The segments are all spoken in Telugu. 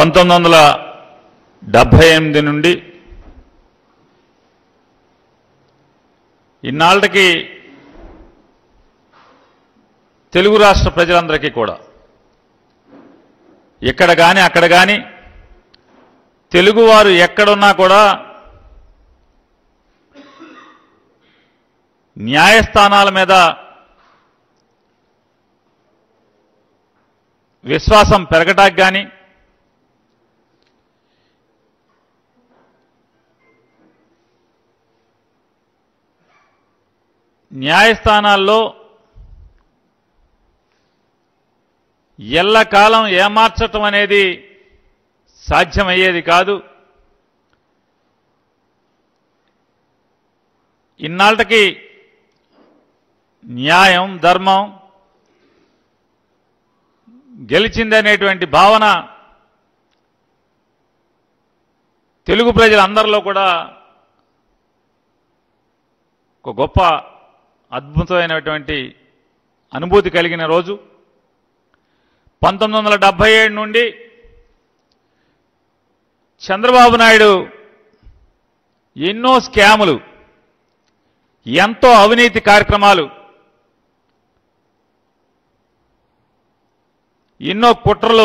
పంతొమ్మిది వందల డెబ్భై ఎనిమిది నుండి ఇన్నాళ్ళకి తెలుగు రాష్ట్ర ప్రజలందరికీ కూడా ఇక్కడ కానీ అక్కడ కానీ తెలుగువారు ఎక్కడున్నా కూడా న్యాయస్థానాల మీద విశ్వాసం పెరగటానికి కానీ న్యాయస్థానాల్లో ఎల్లకాలం ఏమార్చటం అనేది సాధ్యమయ్యేది కాదు ఇన్నాళ్ళకి న్యాయం ధర్మం గెలిచిందనేటువంటి భావన తెలుగు ప్రజలందరిలో కూడా ఒక గొప్ప అద్భుతమైనటువంటి అనుభూతి కలిగిన రోజు పంతొమ్మిది వందల డెబ్బై ఏడు నుండి చంద్రబాబు నాయుడు ఎన్నో స్కాములు ఎంతో అవినీతి కార్యక్రమాలు ఎన్నో కుట్రలు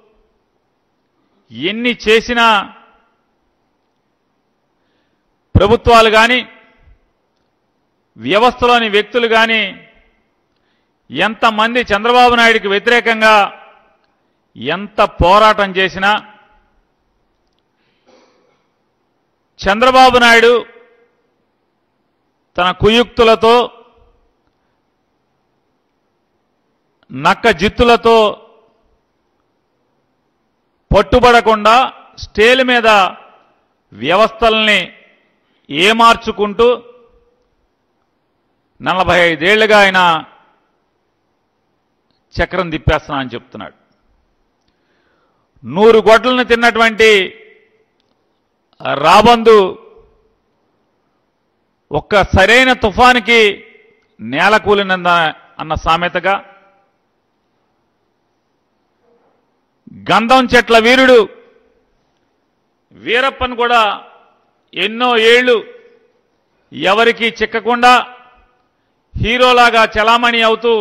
ఎన్ని చేసినా ప్రభుత్వాలు కానీ వ్యవస్థలోని వ్యక్తులు కానీ ఎంతమంది చంద్రబాబు నాయుడికి వ్యతిరేకంగా ఎంత పోరాటం చేసినా చంద్రబాబు నాయుడు తన కుయుక్తులతో నక్క జిత్తులతో పట్టుబడకుండా స్టేల్ మీద వ్యవస్థల్ని ఏమార్చుకుంటూ నలభై ఐదేళ్లుగా ఆయన చక్రం తిప్పేస్తున్నా అని చెప్తున్నాడు నూరు గొడ్లను తిన్నటువంటి రాబందు ఒక్క సరైన తుఫానికి నేల కూలినంద అన్న సామెతగా గంధం చెట్ల వీరుడు వీరప్పన్ కూడా ఎన్నో ఏళ్ళు ఎవరికి చిక్కకుండా హీరోలాగా చలామణి అవుతూ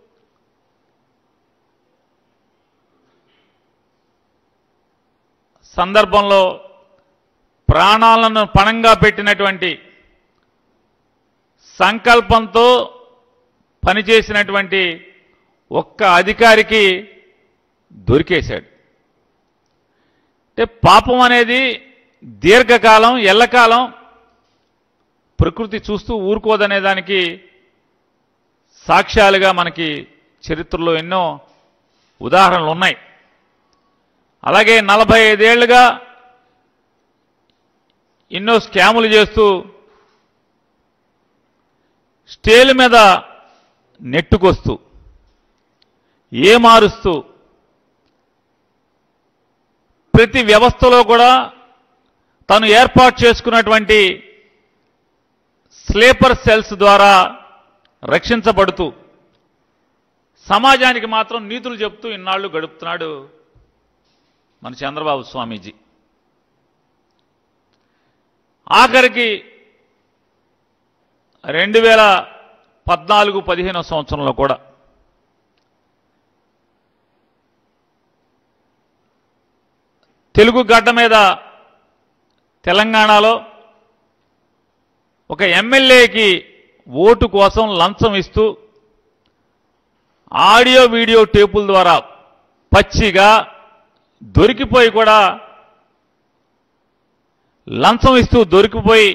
సందర్భంలో ప్రాణాలను పణంగా పెట్టినటువంటి సంకల్పంతో పనిచేసినటువంటి ఒక్క అధికారికి దొరికేశాడు అంటే పాపం అనేది దీర్ఘకాలం ఎల్లకాలం ప్రకృతి చూస్తూ ఊరుకోదనే దానికి సాక్ష్యాలుగా మనకి చరిత్రలో ఎన్నో ఉదాహరణలు ఉన్నాయి అలాగే నలభై ఐదేళ్లుగా ఎన్నో స్కాములు చేస్తూ స్టేల్ మీద నెట్టుకొస్తూ ఏమారుస్తూ ప్రతి వ్యవస్థలో కూడా తను ఏర్పాటు చేసుకున్నటువంటి స్లీపర్ సెల్స్ ద్వారా రక్షించబడుతూ సమాజానికి మాత్రం నీతులు చెప్తూ ఇన్నాళ్ళు గడుపుతున్నాడు మన చంద్రబాబు స్వామీజీ ఆఖరికి రెండు వేల పద్నాలుగు పదిహేనో సంవత్సరంలో కూడా తెలుగు గడ్డ మీద తెలంగాణలో ఒక ఎమ్మెల్యేకి ఓటు కోసం లంచం ఇస్తూ ఆడియో వీడియో టేపుల ద్వారా పచ్చిగా దొరికిపోయి కూడా లంచం ఇస్తూ దొరికిపోయి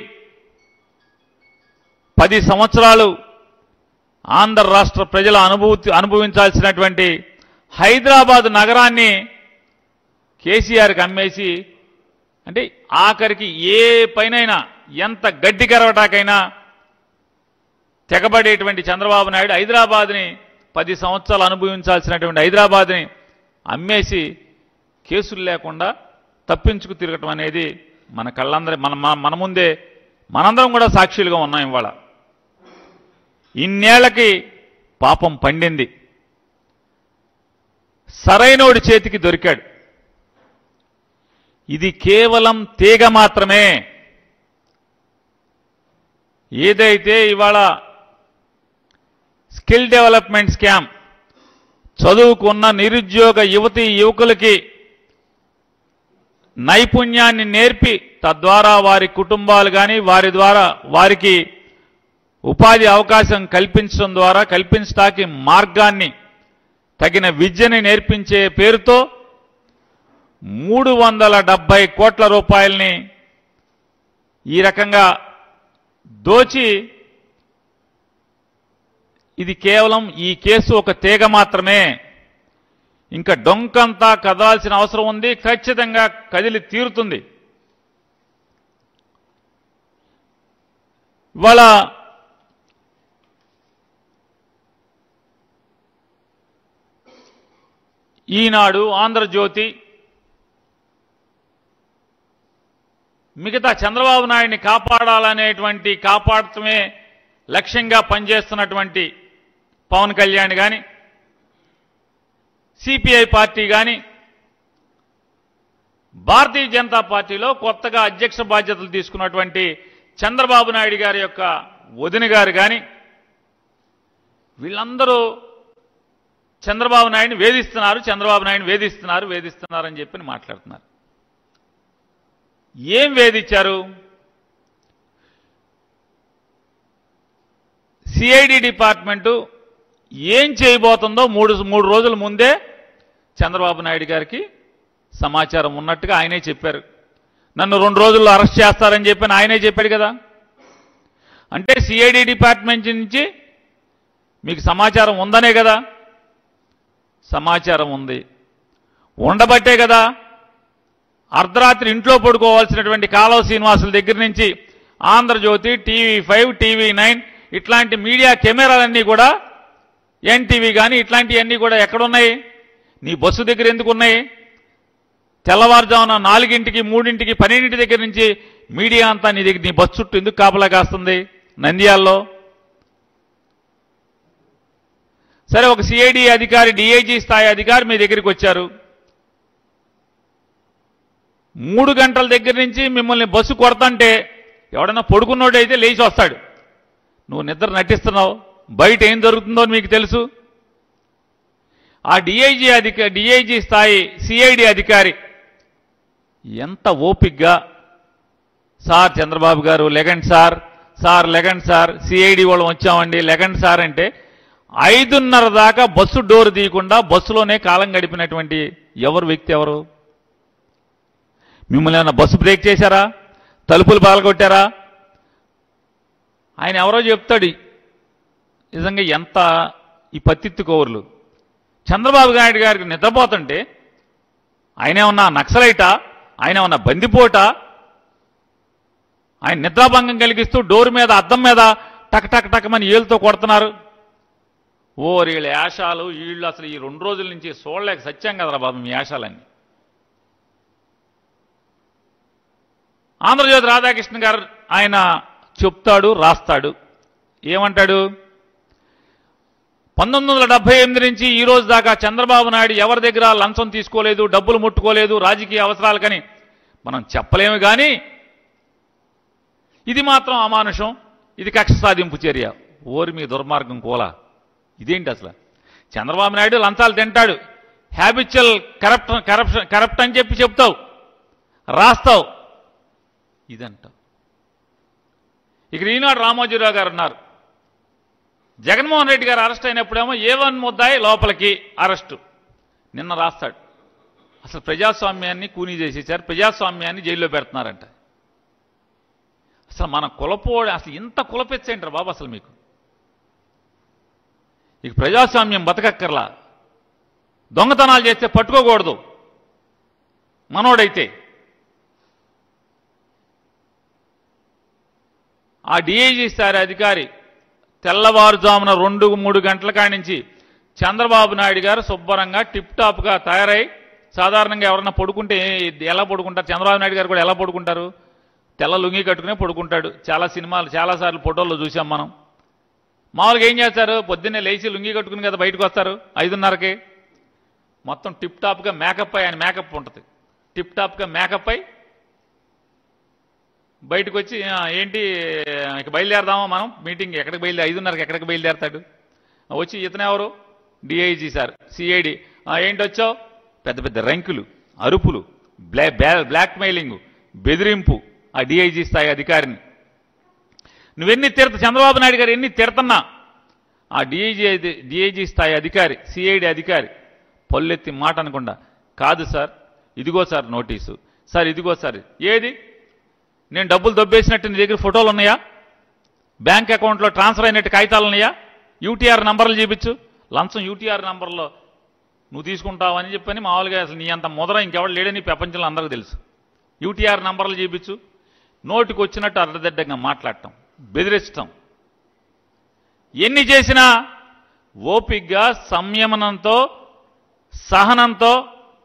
పది సంవత్సరాలు ఆంధ్ర రాష్ట్ర ప్రజల అనుభూతి అనుభవించాల్సినటువంటి హైదరాబాద్ నగరాన్ని కేసీఆర్కి అమ్మేసి అంటే ఆఖరికి ఏ పైనైనా ఎంత గడ్డి కరవటాకైనా తెగబడేటువంటి చంద్రబాబు నాయుడు హైదరాబాద్ని పది సంవత్సరాలు అనుభవించాల్సినటువంటి హైదరాబాద్ని అమ్మేసి కేసులు లేకుండా తప్పించుకు తిరగటం అనేది మన కళ్ళందరి మన మన- మన ముందే మనందరం కూడా సాక్షులుగా ఉన్నాం ఇవాళ ఇన్నేళ్లకి పాపం పండింది సరైనోడి చేతికి దొరికాడు ఇది కేవలం తీగ మాత్రమే ఏదైతే ఇవాళ స్కిల్ డెవలప్మెంట్ స్కామ్ చదువుకున్న నిరుద్యోగ యువతి యువకులకి నైపుణ్యాన్ని నేర్పి తద్వారా వారి కుటుంబాలు కానీ వారి ద్వారా వారికి ఉపాధి అవకాశం కల్పించడం ద్వారా కల్పించడానికి మార్గాన్ని తగిన విద్యని నేర్పించే పేరుతో మూడు వందల డెబ్బై కోట్ల రూపాయల్ని ఈ రకంగా దోచి ఇది కేవలం ఈ కేసు ఒక తీగ మాత్రమే ఇంకా డొంకంతా కదలాల్సిన అవసరం ఉంది ఖచ్చితంగా కదిలి తీరుతుంది ఇవాళ ఈనాడు ఆంధ్రజ్యోతి మిగతా చంద్రబాబు నాయుడిని కాపాడాలనేటువంటి కాపాడటమే లక్ష్యంగా పనిచేస్తున్నటువంటి పవన్ కళ్యాణ్ కానీ సిపిఐ పార్టీ కానీ భారతీయ జనతా పార్టీలో కొత్తగా అధ్యక్ష బాధ్యతలు తీసుకున్నటువంటి చంద్రబాబు నాయుడు గారి యొక్క వదిన గారు కానీ వీళ్ళందరూ చంద్రబాబు నాయుడిని వేధిస్తున్నారు చంద్రబాబు నాయుడిని వేధిస్తున్నారు వేధిస్తున్నారని చెప్పి మాట్లాడుతున్నారు ఏం వేధించారు సిఐడి డిపార్ట్మెంటు ఏం చేయబోతుందో మూడు మూడు రోజుల ముందే చంద్రబాబు నాయుడు గారికి సమాచారం ఉన్నట్టుగా ఆయనే చెప్పారు నన్ను రెండు రోజుల్లో అరెస్ట్ చేస్తారని చెప్పి ఆయనే చెప్పాడు కదా అంటే సిఐడి డిపార్ట్మెంట్ నుంచి మీకు సమాచారం ఉందనే కదా సమాచారం ఉంది ఉండబట్టే కదా అర్ధరాత్రి ఇంట్లో పడుకోవాల్సినటువంటి కాలువ శ్రీనివాసుల దగ్గర నుంచి Andhra Jyothi TV five TV nine ఇట్లాంటి మీడియా కెమెరాలన్నీ కూడా ఎన్టీవీ కానీ ఇట్లాంటివన్నీ కూడా ఎక్కడున్నాయి నీ బస్సు దగ్గర ఎందుకు ఉన్నాయి తెల్లవారుజామున నాలుగింటికి మూడింటికి పన్నెండింటి దగ్గర నుంచి మీడియా అంతా నీ దగ్గర నీ బస్సు చుట్టూ ఎందుకు కాపలా కాస్తుంది నంద్యాల్లో సరే ఒక సిఐడి అధికారి డిఐజీ స్థాయి అధికారి మీ దగ్గరికి వచ్చారు మూడు గంటల దగ్గర నుంచి మిమ్మల్ని బస్సు కొడతంటే ఎవడన్నా పడుకున్నోడైతే లేచి వస్తాడు నువ్వు నిద్ర నటిస్తున్నావు బయట ఏం జరుగుతుందో అని మీకు తెలుసు ఆ డిఐజీ అధిక డిఐజీ స్థాయి సిఐడి అధికారి ఎంత ఓపిగ్గా సార్ చంద్రబాబు గారు లెగండి సార్ సార్ లెగండి సార్ సిఐడి వాళ్ళం వచ్చామండి లెగండి సార్ అంటే ఐదున్నర దాకా బస్సు డోర్ తీయకుండా బస్సులోనే కాలం గడిపినటువంటి ఎవరు వ్యక్తి ఎవరు మిమ్మల్ని ఏమైనా బస్సు బ్రేక్ చేశారా తలుపులు పగలగొట్టారా ఆయన ఎవరో చెప్తాడు నిజంగా ఎంత ఈ పత్తిత్తు కౌరులు చంద్రబాబు నాయుడు గారికి నిద్రపోతుంటే ఆయన ఏమన్నా నక్సలైటా ఆయన ఏమన్నా బందిపోటా ఆయన నిద్రాభంగం కలిగిస్తూ డోర్ మీద అద్దం మీద టక్ టక్ టక్మని ఏలుతో కొడుతున్నారు ఓ వీళ్ళ యాషాలు వీళ్ళు అసలు ఈ రెండు రోజుల నుంచి చూడలేక సత్యం కదరా బాబు మీ యాషాలన్నీ ఆంధ్రజ్యోతి రాధాకృష్ణ గారు ఆయన చెప్తాడు రాస్తాడు ఏమంటాడు పంతొమ్మిది వందల డెబ్బై ఎనిమిది నుంచి ఈ రోజు దాకా చంద్రబాబు నాయుడు ఎవరి దగ్గర లంచం తీసుకోలేదు డబ్బులు ముట్టుకోలేదు రాజకీయ అవసరాలకని మనం చెప్పలేము కానీ ఇది మాత్రం అమానుషం ఇది కక్ష సాధింపు చర్య ఓరి మీ దుర్మార్గం కోలా ఇదేంటి అసలు చంద్రబాబు నాయుడు లంచాలు తింటాడు హ్యాబిచువల్ కరప్ట్ కరప్షన్ కరప్ట్ అని చెప్పి చెప్తావు రాస్తావు ఇదంటావు ఇక ఈనాడు రామోజీరావు గారు ఉన్నారు జగన్మోహన్ రెడ్డి గారు అరెస్ట్ అయినప్పుడేమో ఏ వన్ ముద్దాయి లోపలికి అరెస్టు నిన్న రాస్తాడు అసలు ప్రజాస్వామ్యాన్ని కూనీ చేసేసారు ప్రజాస్వామ్యాన్ని జైల్లో పెడుతున్నారంట అసలు మన కులపోడి అసలు ఇంత కులపెచ్చేంటారు బాబు అసలు మీకు ఇక ప్రజాస్వామ్యం బతకక్కర్లా దొంగతనాలు చేస్తే పట్టుకోకూడదు మనోడైతే ఆ డిఐజీ స్థాయి అధికారి తెల్లవారుజామున రెండు మూడు గంటల కాడి నుంచి చంద్రబాబు నాయుడు గారు శుభ్రంగా టిప్ టాప్గా తయారై సాధారణంగా ఎవరన్నా పడుకుంటే ఎలా పడుకుంటారు చంద్రబాబు నాయుడు గారు కూడా ఎలా పడుకుంటారు తెల్ల లుంగి కట్టుకునే పడుకుంటాడు చాలా సినిమాలు చాలాసార్లు ఫోటోల్లో చూసాం మనం మామూలుగా ఏం చేస్తారు పొద్దున్నే లేచి లుంగి కట్టుకుని కదా బయటకు వస్తారు ఐదున్నరకి మొత్తం టిప్ టాప్గా మేకప్ ఆయన మేకప్ ఉంటుంది టిప్ టాప్గా మేకప్ అయి బయటకు వచ్చి "ఆ, ఏంటి ఇక బయలుదేరదామా మనం మీటింగ్ ఎక్కడికి బయలుదేరి ఐదున్నరకి ఎక్కడికి బయలుదేరతాడు వచ్చి ఇతను ఎవరు డిఐజీ సార్ సిఐడి ఏంటి వచ్చావు పెద్ద పెద్ద రంకులు అరుపులు బ్లా బ్లా- బ్లాక్ మెయిలింగ్ బెదిరింపు ఆ డిఐజీ స్థాయి అధికారిని నువ్వెన్ని తిడత చంద్రబాబు నాయుడు గారు ఎన్ని తిడతన్నా ఆ డిఐజీ డిఐజీ స్థాయి అధికారి సిఐడి అధికారి పల్లెత్తి మాట అనకుండా కాదు సార్ ఇదిగో సార్ నోటీసు సార్ ఇదిగో సార్ ఏది నేను డబ్బులు దొబ్బేసినట్టు నీ దగ్గర ఫోటోలు ఉన్నాయా బ్యాంక్ అకౌంట్లో ట్రాన్స్ఫర్ అయినట్టు కాగితాలు ఉన్నాయా యూటీఆర్ నంబర్లు చూపించు లంచం యూటీఆర్ నంబర్లో నువ్వు తీసుకుంటావని చెప్పని మామూలుగా అసలు నీ అంత ముదర ఇంకెవడు లేడని ప్రపంచంలో అందరికీ తెలుసు యూటీఆర్ నంబర్లు చూపించు నోటికి వచ్చినట్టు అర్ధదిడ్డంగా మాట్లాడటం బెదిరించటం ఎన్ని చేసినా ఓపిగ్గా సంయమనంతో సహనంతో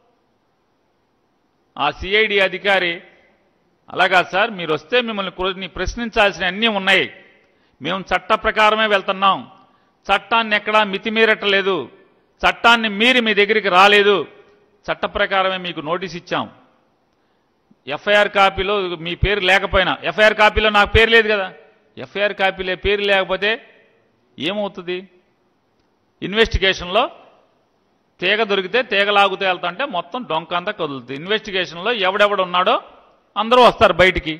ఆ సిఐడి అధికారి అలాగా సార్ మీరు వస్తే మిమ్మల్ని కొన్ని ప్రశ్నించాల్సిన అన్నీ ఉన్నాయి మేము చట్ట ప్రకారమే వెళ్తున్నాం చట్టాన్ని ఎక్కడా మితిమీరట్టలేదు చట్టాన్ని మీరి మీ దగ్గరికి రాలేదు చట్ట ప్రకారమే మీకు నోటీస్ ఇచ్చాం ఎఫ్ఐఆర్ కాపీలో మీ పేరు లేకపోయినా ఎఫ్ఐఆర్ కాపీలో నాకు పేరు లేదు కదా ఎఫ్ఐఆర్ కాపీలో పేరు లేకపోతే ఏమవుతుంది ఇన్వెస్టిగేషన్లో తీగ దొరికితే తీగ లాగుతూ వెళ్తుంటే మొత్తం డొంక అంతా కదులుతుంది ఇన్వెస్టిగేషన్లో ఎవడెవడు ఉన్నాడో అందరూ వస్తారు బయటికి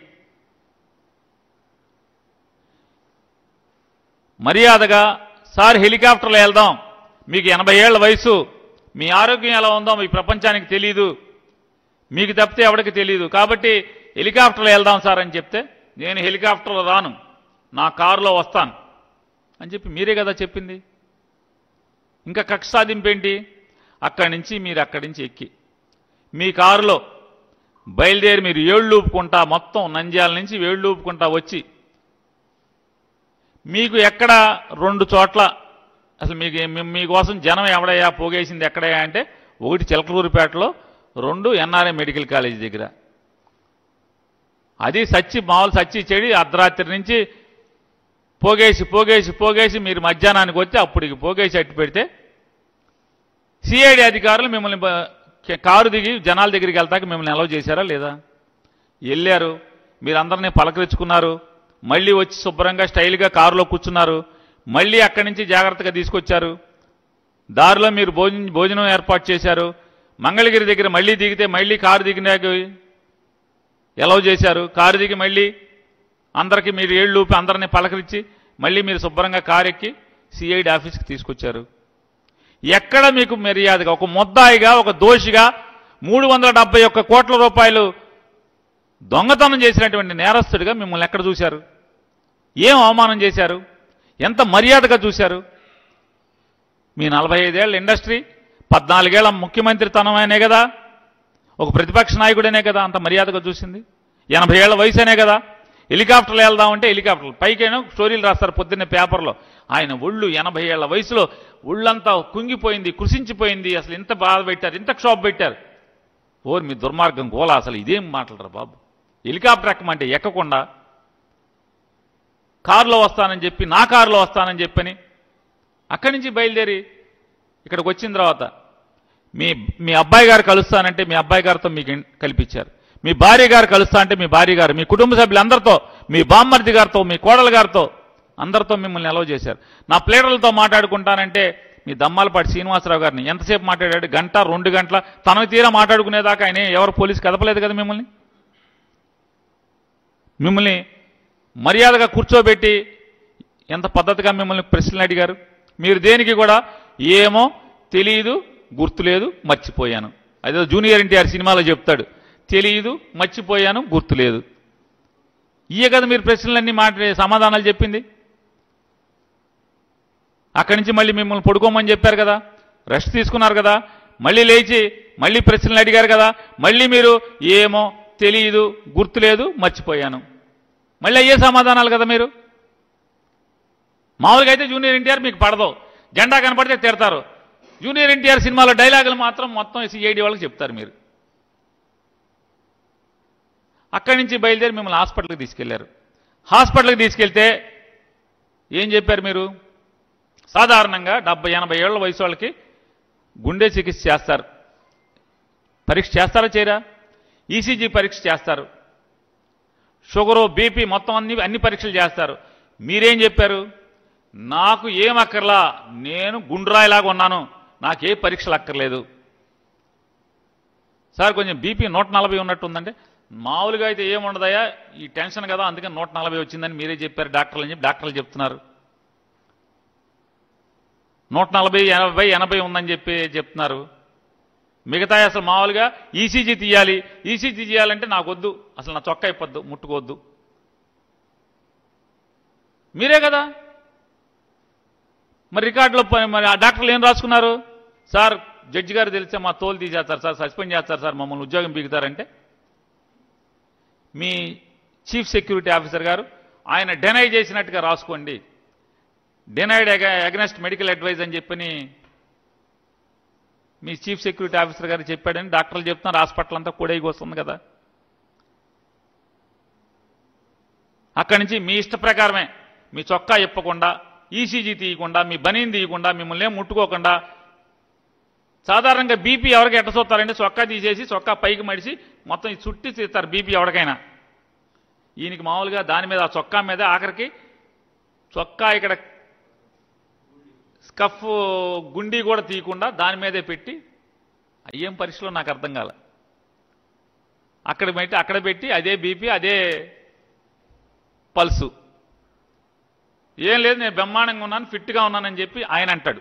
మర్యాదగా సార్ హెలికాప్టర్లో వెళ్దాం మీకు ఎనభై ఏళ్ల వయసు మీ ఆరోగ్యం ఎలా ఉందో మీ ప్రపంచానికి తెలియదు మీకు తప్పితే ఎవరికి తెలియదు కాబట్టి హెలికాప్టర్లో వెళ్దాం సార్ అని చెప్తే నేను హెలికాప్టర్లో రాను నా కారులో వస్తాను అని చెప్పి మీరే కదా చెప్పింది ఇంకా కక్ష సాధింపు ఏంటి అక్కడి నుంచి మీరు అక్కడి నుంచి ఎక్కి మీ కారులో బయలుదేరి మీరు ఏళ్ళు ఊపుకుంటా మొత్తం నంద్యాల నుంచి ఏళ్ళు ఊపుకుంటా వచ్చి మీకు ఎక్కడ రెండు చోట్ల అసలు మీకు మీ- మీకోసం జనం ఎవడయ్యా పోగేసింది ఎక్కడయ్యా అంటే ఒకటి చిలకలూరుపేటలో రెండు ఎన్ఆర్ఐ మెడికల్ కాలేజ్ దగ్గర అది సచ్చి మామూలు సచ్చి చెడి అర్ధరాత్రి నుంచి పోగేసి పోగేసి పోగేసి మీరు మధ్యాహ్నానికి వచ్చి అప్పటికి పోగేసి అట్టు పెడితే సిఐడి అధికారులు మిమ్మల్ని బ- కే- కారు దిగి జనాల దగ్గరికి వెళ్తాక మిమ్మల్ని అలౌ చేశారా లేదా వెళ్ళారు మీరు అందరినీ పలకరించుకున్నారు మళ్ళీ వచ్చి శుభ్రంగా స్టైల్గా కారులో కూర్చున్నారు మళ్ళీ అక్కడి నుంచి జాగ్రత్తగా తీసుకొచ్చారు దారిలో మీరు భోజనం భోజనం ఏర్పాటు చేశారు మంగళగిరి దగ్గర మళ్ళీ దిగితే మళ్ళీ కారు దిగినాక ఎలవ్ చేశారు కారు దిగి మళ్ళీ అందరికీ మీరు ఏళ్ళు ఊపి అందరినీ పలకరించి మళ్ళీ మీరు శుభ్రంగా కారు ఎక్కి సిఐడి ఆఫీస్కి తీసుకొచ్చారు ఎక్కడ మీకు మర్యాదగా ఒక ముద్దాయిగా ఒక దోషిగా మూడు వందల డెబ్బై ఒక్క కోట్ల రూపాయలు దొంగతనం చేసినటువంటి నేరస్తుడిగా మిమ్మల్ని ఎక్కడ చూశారు ఏం అవమానం చేశారు ఎంత మర్యాదగా చూశారు మీ నలభై ఐదేళ్ల ఇండస్ట్రీ పద్నాలుగేళ్ల ముఖ్యమంత్రితనమేనే కదా ఒక ప్రతిపక్ష నాయకుడనే కదా అంత మర్యాదగా చూసింది ఎనభై ఏళ్ల వయసేనే కదా హెలికాప్టర్లో వెళ్దామంటే హెలికాప్టర్లు పైకైనా స్టోరీలు రాస్తారు పొద్దున్నే పేపర్లో ఆయన ఒళ్ళు ఎనభై ఏళ్ల వయసులో ఒళ్ళంతా కుంగిపోయింది కృషించిపోయింది అసలు ఇంత బాధ పెట్టారు ఇంత క్షోభ పెట్టారు ఓర్ మీ దుర్మార్గం గోలా అసలు ఇదేం మాట్లాడరు బాబు హెలికాప్టర్ ఎక్కమంటే ఎక్కకుండా కారులో వస్తానని చెప్పి నా కారులో వస్తానని చెప్పని అక్కడి నుంచి బయలుదేరి ఇక్కడికి వచ్చిన తర్వాత మీ మీ అబ్బాయి గారు కలుస్తానంటే మీ అబ్బాయి గారితో మీకు ఇన్- కల్పించారు మీ భార్య గారు కలుస్తా అంటే మీ భార్య గారు మీ కుటుంబ సభ్యులందరితో మీ బామ్మర్ది గారితో మీ కోడల గారితో అందరితో మిమ్మల్ని అలవ్ చేశారు నా ప్లేడర్లతో మాట్లాడుకుంటానంటే మీ దమ్మాలపాటి శ్రీనివాసరావు గారిని ఎంతసేపు మాట్లాడాడు గంట రెండు గంటల తనకు తీరా మాట్లాడుకునేదాకా ఆయన ఎవరు పోలీసు కదపలేదు కదా మిమ్మల్ని మిమ్మల్ని మర్యాదగా కూర్చోబెట్టి ఎంత పద్ధతిగా మిమ్మల్ని ప్రశ్నలు అడిగారు మీరు దేనికి కూడా ఏమో తెలియదు గుర్తులేదు మర్చిపోయాను అదే జూనియర్ ఎన్టీఆర్ సినిమాలో చెప్తాడు తెలియదు మర్చిపోయాను గుర్తులేదు ఇయే కదా మీరు ప్రశ్నలన్నీ మాట్లాడే సమాధానాలు చెప్పింది అక్కడి నుంచి మళ్ళీ మిమ్మల్ని పడుకోమని చెప్పారు కదా రెస్ట్ తీసుకున్నారు కదా మళ్ళీ లేచి మళ్ళీ ప్రశ్నలు అడిగారు కదా మళ్ళీ మీరు ఏమో తెలియదు గుర్తులేదు మర్చిపోయాను మళ్ళీ అయ్యే సమాధానాలు కదా మీరు మామూలుగా అయితే జూనియర్ ఎన్టీఆర్ మీకు పడదు జెండా కనపడితే తిడతారు జూనియర్ ఎన్టీఆర్ సినిమాలో డైలాగులు మాత్రం మొత్తం సిఐడి వాళ్ళకి చెప్తారు మీరు అక్కడి నుంచి బయలుదేరి మిమ్మల్ని హాస్పిటల్కి తీసుకెళ్లారు హాస్పిటల్కి తీసుకెళ్తే ఏం చెప్పారు మీరు సాధారణంగా డెబ్బై ఎనభై ఏళ్ల వయసు వాళ్ళకి గుండె చికిత్స చేస్తారు పరీక్ష చేస్తారా చేయరా ఈసీజీ పరీక్ష చేస్తారు షుగరు బీపీ మొత్తం అన్ని అన్ని పరీక్షలు చేస్తారు మీరేం చెప్పారు నాకు ఏం అక్కర్లా నేను గుండ్రాయిలాగా ఉన్నాను నాకే పరీక్షలు అక్కర్లేదు సార్ కొంచెం బీపీ నూట నలభై ఉన్నట్టుందంటే మామూలుగా అయితే ఏముండదయ్యా ఈ టెన్షన్ కదా అందుకని నూట నలభై వచ్చిందని మీరే చెప్పారు డాక్టర్లు అని చెప్పి డాక్టర్లు చెప్తున్నారు నూట నలభై ఎనభై ఎనభై ఉందని చెప్పి చెప్తున్నారు మిగతా అసలు మామూలుగా ఈసీజీ తీయాలి ఈసీజీ తీయాలంటే నాకు వద్దు అసలు నా చొక్కా ఇప్పొద్దు ముట్టుకోవద్దు మీరే కదా మరి రికార్డులో ప- మరి ఆ డాక్టర్లు ఏం రాసుకున్నారు సార్ జడ్జి గారు తెలిస్తే మా తోలు తీసేస్తారు సార్ సస్పెండ్ చేస్తారు సార్ మమ్మల్ని ఉద్యోగం పీకుతారంటే మీ చీఫ్ సెక్యూరిటీ ఆఫీసర్ గారు ఆయన డెనై చేసినట్టుగా రాసుకోండి డినైడ్ అగనెస్ట్ మెడికల్ అడ్వైజ్ అని చెప్పని మీ చీఫ్ సెక్యూరిటీ ఆఫీసర్ గారు చెప్పాడని డాక్టర్లు చెప్తున్నారు హాస్పిటల్ అంతా కూడైకి వస్తుంది కదా అక్కడి నుంచి మీ ఇష్ట ప్రకారమే మీ చొక్కా ఇప్పకుండా ఈసీజీ తీయకుండా మీ బనీన్ తీయకుండా మిమ్మల్ని ఏం ముట్టుకోకుండా సాధారణంగా బీపీ ఎవరికి ఎట్ట చూస్తారంటే చొక్కా తీసేసి చొక్కా పైకి మడిచి మొత్తం ఈ చుట్టి తీస్తారు బీపీ ఎవరికైనా ఈయనకి మామూలుగా దాని మీద ఆ చొక్కా మీద ఆఖరికి చొక్కా ఇక్కడ స్కఫ్ గుండీ కూడా తీయకుండా దాని మీదే పెట్టి అయ్యేం పరీక్షలో నాకు అర్థం కాల అక్కడ పెట్టి అక్కడ పెట్టి అదే బీపీ అదే పల్సు ఏం లేదు నేను బ్రహ్మాండంగా ఉన్నాను ఫిట్గా ఉన్నానని చెప్పి ఆయన అంటాడు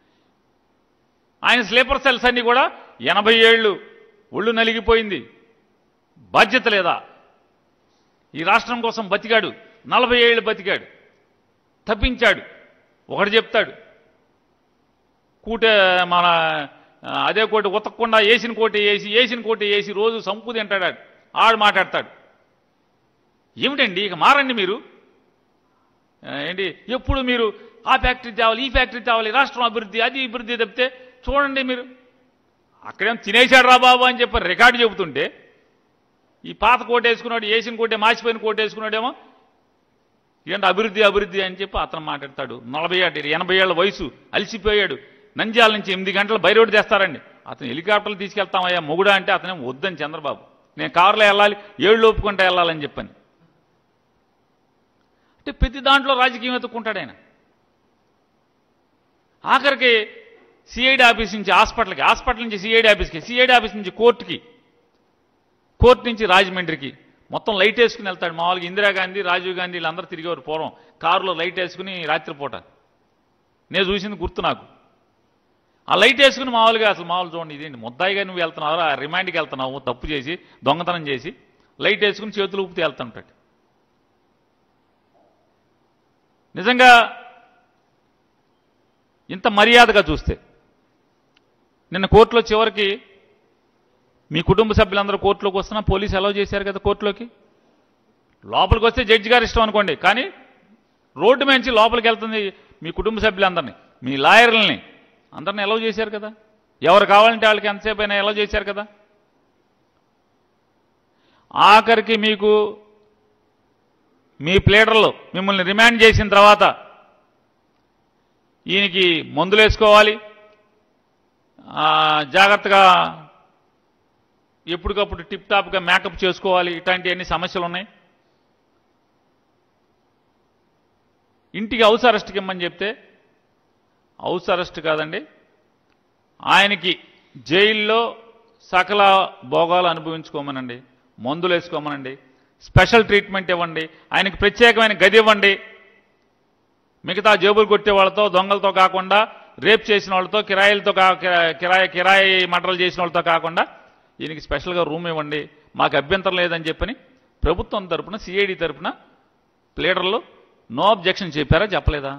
ఆయన స్లీపర్ సెల్స్ అన్ని కూడా ఎనభై ఏళ్ళు ఒళ్ళు నలిగిపోయింది బాధ్యత లేదా ఈ రాష్ట్రం కోసం బతికాడు నలభై ఏళ్ళు బతికాడు తప్పించాడు ఒకటి చెప్తాడు కూటే మన ఆ, అదే కోటి ఉతకకుండా వేసిన కోటి వేసి వేసిన కోటి వేసి రోజు సంపు తింటాడు ఆడు. ఆడు మాట్లాడతాడు ఏమిటండి ఇక మారండి మీరు ఆ, ఏంటి ఎప్పుడు మీరు ఆ ఫ్యాక్టరీ తేవాలి ఈ ఫ్యాక్టరీ తేవాలి రాష్ట్రం అభివృద్ధి అది అభివృద్ధి తప్పితే చూడండి మీరు అక్కడేం తినేశాడు రా బాబు అని చెప్పి రికార్డు చెబుతుంటే ఈ పాత కోట వేసుకున్నాడు వేసిన కోటే మాసిపోయిన కోట వేసుకున్నాడేమో ఏంటి అభివృద్ధి అభివృద్ధి అని చెప్పి అతను మాట్లాడతాడు నలభై ఏట ఎనభై ఏళ్ళ వయసు అలసిపోయాడు నంద్యాల నుంచి ఎనిమిది గంటలు బయరోడు తెస్తారండి అతను హెలికాప్టర్లు తీసుకెళ్తామయ్యా మొగుడా అంటే అతనే వద్దని చంద్రబాబు నేను కారులో వెళ్ళాలి ఏళ్ళు ఒప్పుకుంటా వెళ్ళాలని చెప్పని అంటే ప్రతి దాంట్లో రాజకీయం ఎత్తుక్కుంటాడు ఆయన ఆఖరికి సిఐడి ఆఫీస్ నుంచి హాస్పిటల్కి హాస్పిటల్ నుంచి సిఐడి ఆఫీస్కి సిఐడి ఆఫీస్ నుంచి కోర్టుకి కోర్టు నుంచి రాజమండ్రికి మొత్తం లైట్ వేసుకుని వెళ్తాడు మామూలుగా ఇందిరాగాంధీ రాజీవ్ గాంధీ వీళ్ళందరూ తిరిగేవారు పూర్వం కారులో లైట్ వేసుకుని రాత్రిపూట నేను చూసింది గుర్తు నాకు ఆ లైట్ వేసుకుని మామూలుగా అసలు మామూలు చూడండి ఇదేంటి ముద్దాయిగా నువ్వు వెళ్తున్నావు ఆ రిమాండ్కి వెళ్తున్నావు తప్పు చేసి దొంగతనం చేసి లైట్ వేసుకుని చేతులు ఊపితే వెళ్తుంటాడు నిజంగా ఇంత మర్యాదగా చూస్తే నిన్న కోర్టులో చివరికి మీ కుటుంబ సభ్యులందరూ కోర్టులోకి వస్తున్నా పోలీసు అలౌ చేశారు కదా కోర్టులోకి లోపలికి వస్తే జడ్జి గారు ఇష్టం అనుకోండి కానీ రోడ్డు మంచి లోపలికి వెళ్తుంది మీ కుటుంబ సభ్యులందరినీ మీ లాయర్లని అందరిని అలౌ చేశారు కదా ఎవరు కావాలంటే వాళ్ళకి ఎంతసేపు అయినా అలౌ చేశారు కదా ఆఖరికి మీకు మీ ప్లేడర్లో మిమ్మల్ని రిమాండ్ చేసిన తర్వాత ఈయనకి మందులు వేసుకోవాలి ఆ, జాగ్రత్తగా ఎప్పటికప్పుడు టిప్ టాప్గా మేకప్ చేసుకోవాలి ఇట్లాంటి అన్ని సమస్యలు ఉన్నాయి ఇంటికి హౌస్ అరెస్ట్కి ఇమ్మని చెప్తే హౌస్ అరెస్ట్ కాదండి ఆయనకి జైల్లో సకల భోగాలు అనుభవించుకోమనండి మందులు వేసుకోమనండి స్పెషల్ ట్రీట్మెంట్ ఇవ్వండి ఆయనకి ప్రత్యేకమైన గది ఇవ్వండి మిగతా జేబులు కొట్టే వాళ్ళతో దొంగలతో కాకుండా రేప్ చేసిన వాళ్ళతో కిరాయిలతో కా కిరా- కిరాయి కిరాయి మటలు చేసిన వాళ్ళతో కాకుండా ఈయనకి స్పెషల్గా రూమ్ ఇవ్వండి మాకు అభ్యంతరం లేదని చెప్పని ప్రభుత్వం తరపున సిఐడి తరపున ప్లేడర్లు నో అబ్జెక్షన్ చెప్పారా చెప్పలేదా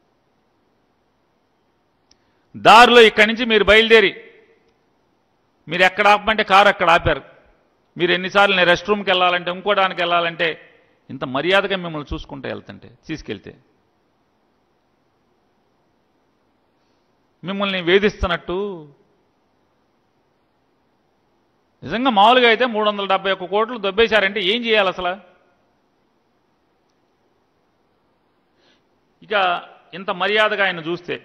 దారిలో ఇక్కడి నుంచి మీరు బయలుదేరి మీరు ఎక్కడ ఆపమంటే కారు అక్కడ ఆపారు మీరు ఎన్నిసార్లు నేను రెస్ట్ రూమ్కి వెళ్ళాలంటే ఇంకోడానికి వెళ్ళాలంటే ఇంత మర్యాదగా మిమ్మల్ని చూసుకుంటూ వెళ్తుంటే తీసుకెళ్తే మిమ్మల్ని వేధిస్తున్నట్టు నిజంగా మామూలుగా అయితే మూడు వందల డెబ్బై ఒక్క కోట్లు దొబ్బేశారంటే ఏం చేయాలి అసలు ఇక ఇంత మర్యాదగా ఆయన చూస్తే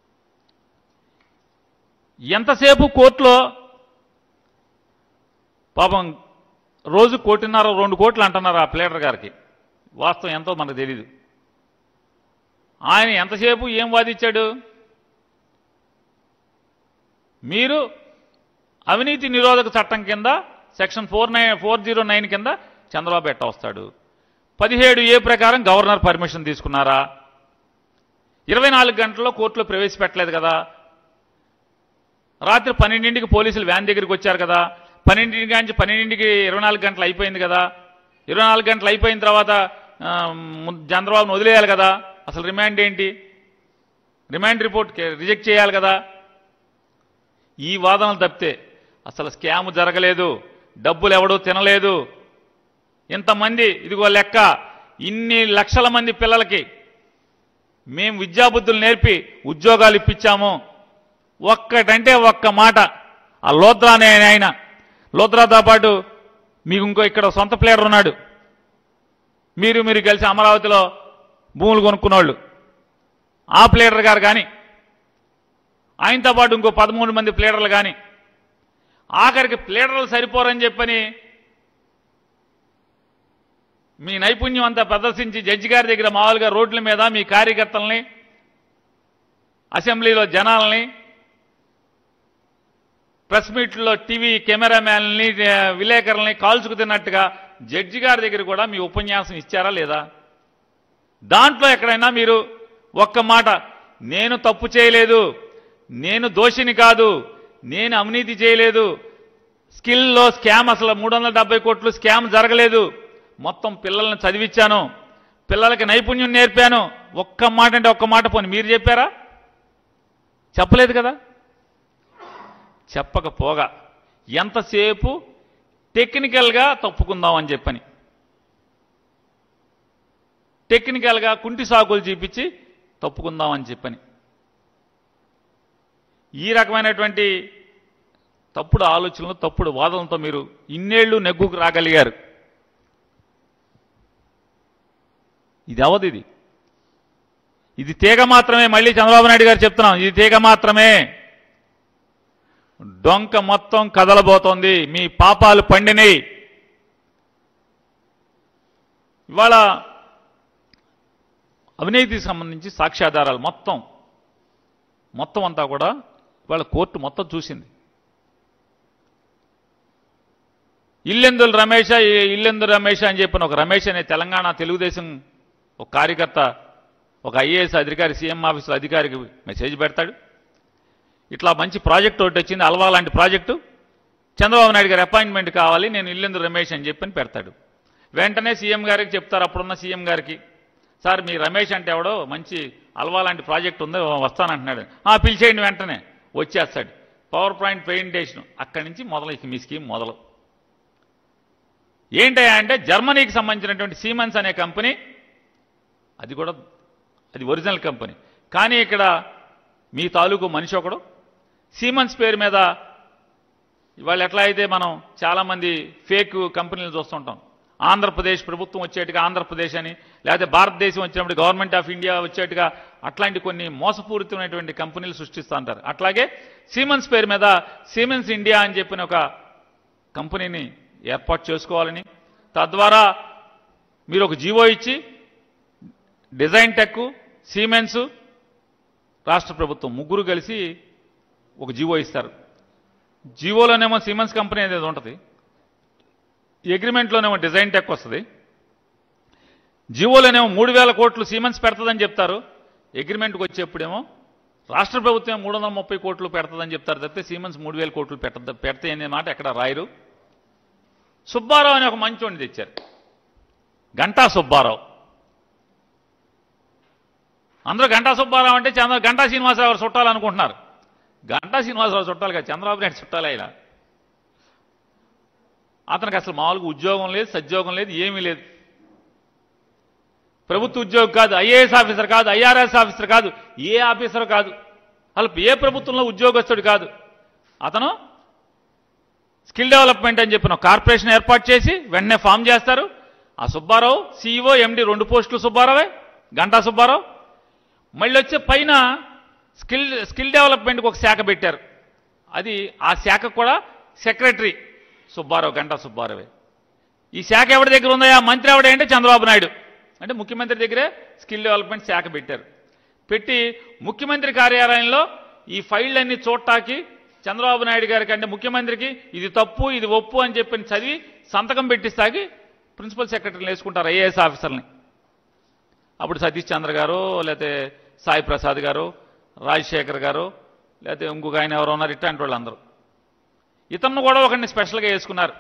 ఎంతసేపు కోర్టులో పాపం రోజు కోటిన్నర రెండు కోట్లు అంటున్నారు ఆ ప్లేటర్ గారికి వాస్తవం ఎంతో మనకు తెలియదు ఆయన ఎంతసేపు ఏం వాదించాడు మీరు అవినీతి నిరోధక చట్టం కింద section four nine four zero nine కింద చంద్రబాబు ఎట్ట వస్తాడు పదిహేడు ఏ ప్రకారం గవర్నర్ పర్మిషన్ తీసుకున్నారా ఇరవై నాలుగు గంటల్లో కోర్టులో ప్రవేశపెట్టలేదు కదా రాత్రి పన్నెండింటికి పోలీసులు వ్యాన్ దగ్గరికి వచ్చారు కదా పన్నెండింటి నుంచి పన్నెండింటికి ఇరవై నాలుగు గంటలు అయిపోయింది కదా ఇరవై నాలుగు గంటలు అయిపోయిన తర్వాత ఆ, ము- చంద్రబాబును వదిలేయాలి కదా అసలు రిమాండ్ ఏంటి రిమాండ్ రిపోర్ట్ రిజెక్ట్ చేయాలి కదా ఈ వాదనలు తప్పితే అసలు స్కామ్ జరగలేదు డబ్బులు ఎవడూ తినలేదు ఇంతమంది ఇదిగో లెక్క ఇన్ని లక్షల మంది పిల్లలకి మేం విద్యాబుద్ధులు నేర్పి ఉద్యోగాలు ఇప్పించాము ఒక్కటంటే ఒక్క మాట ఆ లోద్రా అనే ఆయన లోద్రాతో పాటు మీకు ఇంకో ఇక్కడ సొంత ప్లేయర్ ఉన్నాడు మీరు మీరు కలిసి అమరావతిలో భూములు కొనుక్కున్నోళ్ళు ఆ ప్లేయర్ గారు కానీ ఆయనతో పాటు ఇంకో పదమూడు మంది ప్లేయర్లు కానీ ఆఖరికి ప్లేయర్లు సరిపోరని చెప్పని మీ నైపుణ్యం అంతా ప్రదర్శించి జడ్జి గారి దగ్గర మామూలుగా రోడ్ల మీద మీ కార్యకర్తల్ని అసెంబ్లీలో జనాల్ని ప్రెస్ మీట్లో టీవీ కెమెరామ్యాన్ని ఆ, విలేకరుల్ని కాల్చుకు తిన్నట్టుగా జడ్జి గారి దగ్గర కూడా మీ ఉపన్యాసం ఇచ్చారా లేదా దాంట్లో ఎక్కడైనా మీరు ఒక్క మాట నేను తప్పు చేయలేదు నేను దోషిని కాదు నేను అవినీతి చేయలేదు స్కిల్లో స్కామ్ అసలు మూడు వందల డెబ్బై కోట్లు స్కామ్ జరగలేదు మొత్తం పిల్లల్ని చదివించాను పిల్లలకి నైపుణ్యం నేర్పాను ఒక్క మాట అంటే ఒక్క మాట పోని మీరు చెప్పారా చెప్పలేదు కదా చెప్పకపోగా ఎంతసేపు టెక్నికల్గా తప్పుకుందాం అని చెప్పని టెక్నికల్గా కుంటి సాకులు చూపించి తప్పుకుందాం అని చెప్పని ఈ రకమైనటువంటి తప్పుడు ఆలోచనలు తప్పుడు వాదనలతో మీరు ఇన్నేళ్లు నెగ్గుకు రాగలిగారు ఇది అవదు ఇది ఇది తీగ మాత్రమే మళ్ళీ చంద్రబాబు నాయుడు గారు చెప్తున్నాం ఇది తీగ మాత్రమే డొంక మొత్తం కదలబోతోంది మీ పాపాలు పండినాయి ఇవాళ అవినీతికి సంబంధించి సాక్ష్యాధారాలు మొత్తం మొత్తం అంతా కూడా ఇవాళ కోర్టు మొత్తం చూసింది ఇల్లెందుల రమేష ఈ- ఇల్లెందు రమేష్ అని చెప్పిన ఒక రమేష్ అనే తెలంగాణ తెలుగుదేశం ఒక కార్యకర్త ఒక ఐఏఎస్ అధికారి సీఎం ఆఫీసులో అధికారికి మెసేజ్ పెడతాడు ఇట్లా మంచి ప్రాజెక్ట్ ఒకటి వచ్చింది అల్వా లాంటి ప్రాజెక్టు చంద్రబాబు నాయుడు గారి అపాయింట్మెంట్ కావాలి నేను ఇల్లెందు రమేష్ అని చెప్పని పెడతాడు వెంటనే సీఎం గారికి చెప్తారు అప్పుడున్న సీఎం గారికి సార్ మీ రమేష్ అంటే ఎవడో మంచి అల్వా లాంటి ప్రాజెక్ట్ ఉంది వస్తానంటున్నాడు ఆ పిలిచేయండి వెంటనే వచ్చేస్తాడు పవర్ పాయింట్ ప్రెజెంటేషన్ అక్కడి నుంచి మొదలు ఇక మీ స్కీమ్ మొదలు ఏంటయ్యా అంటే జర్మనీకి సంబంధించినటువంటి సీమన్స్ అనే కంపెనీ అది కూడా అది ఒరిజినల్ కంపెనీ కానీ ఇక్కడ మీ తాలూకు మనిషి ఒకడు సీమన్స్ పేరు మీద ఇవాళ ఎట్లా అయితే మనం చాలామంది ఫేక్ కంపెనీలు చూస్తుంటాం ఆంధ్రప్రదేశ్ ప్రభుత్వం వచ్చేట్టుగా ఆంధ్రప్రదేశ్ అని లేకపోతే భారతదేశం వచ్చినప్పుడు గవర్నమెంట్ ఆఫ్ ఇండియా వచ్చేట్టుగా అట్లాంటి కొన్ని మోసపూరితమైనటువంటి కంపెనీలు సృష్టిస్తూ ఉంటారు అట్లాగే సీమన్స్ పేరు మీద సీమెన్స్ ఇండియా అని చెప్పిన ఒక కంపెనీని ఏర్పాటు చేసుకోవాలని తద్వారా మీరు ఒక జీవో ఇచ్చి డిజైన్ టెక్ సీమెన్స్ రాష్ట్ర ప్రభుత్వం ముగ్గురు కలిసి ఒక జీవో ఇస్తారు జీవోలోనేమో సిమెన్స్ కంపెనీ అనేది ఉంటుంది అగ్రిమెంట్లోనేమో డిజైన్ టెక్ వస్తుంది జీవోలోనేమో మూడు వేల కోట్లు సీమెన్స్ పెడుతుందని చెప్తారు అగ్రిమెంట్కి వచ్చేప్పుడేమో రాష్ట్ర ప్రభుత్వం మూడు వందల ముప్పై కోట్లు పెడుతుందని చెప్తారు తప్పితే సీమెన్స్ మూడు వేల కోట్లు పెట్ట పెడతాయి అనే మాట ఎక్కడ రాయరు సుబ్బారావు అనే ఒక మంచోడిని తెచ్చారు గంటా సుబ్బారావు అందరూ గంటా సుబ్బారావు అంటే చంద్ర గంటా శ్రీనివాసరావు గారు చుట్టాలు అనుకుంటున్నారు గంటా శ్రీనివాసరావు చుట్టాలు కాదు చంద్రబాబు నాయుడు చుట్టాలు ఆయన అతనికి అసలు మామూలుగా ఉద్యోగం లేదు సద్యోగం లేదు ఏమీ లేదు ప్రభుత్వ ఉద్యోగం కాదు ఐఏఎస్ ఆఫీసర్ కాదు ఐఆర్ఎస్ ఆఫీసర్ కాదు ఏ ఆఫీసర్ కాదు అసలు ఏ ప్రభుత్వంలో ఉద్యోగస్తుడు కాదు అతను స్కిల్ డెవలప్మెంట్ అని చెప్పిన ఒక కార్పొరేషన్ ఏర్పాటు చేసి వెంటనే ఫామ్ చేస్తారు ఆ సుబ్బారావు సీఈఓ ఎండి రెండు పోస్టులు సుబ్బారావే గంటా సుబ్బారావు మళ్ళీ వచ్చే పైన స్కిల్ స్కిల్ డెవలప్మెంట్కి ఒక శాఖ పెట్టారు అది ఆ శాఖ కూడా సెక్రటరీ సుబ్బారావు గంటా సుబ్బారావే ఈ శాఖ ఎవరి దగ్గర ఉందా మంత్రి ఎవడే అంటే చంద్రబాబు నాయుడు అంటే ముఖ్యమంత్రి దగ్గరే స్కిల్ డెవలప్మెంట్ శాఖ పెట్టారు పెట్టి ముఖ్యమంత్రి కార్యాలయంలో ఈ ఫైళ్ళన్నీ చూడటానికి చంద్రబాబు నాయుడు గారికి అంటే ముఖ్యమంత్రికి ఇది తప్పు ఇది ఒప్పు అని చెప్పి చదివి సంతకం పెట్టిస్తాకి ప్రిన్సిపల్ సెక్రటరీని వేసుకుంటారు ఐఏఎస్ ఆఫీసర్ని అప్పుడు సతీష్ చంద్ర గారు లేకపోతే సాయి ప్రసాద్ గారు రాజశేఖర్ గారు లేకపోతే ఇంకొక ఆయన ఎవరు ఉన్నారు ఇట్లాంటి వాళ్ళు అందరూ ఇతను కూడా ఒకరిని స్పెషల్గా వేసుకున్నారు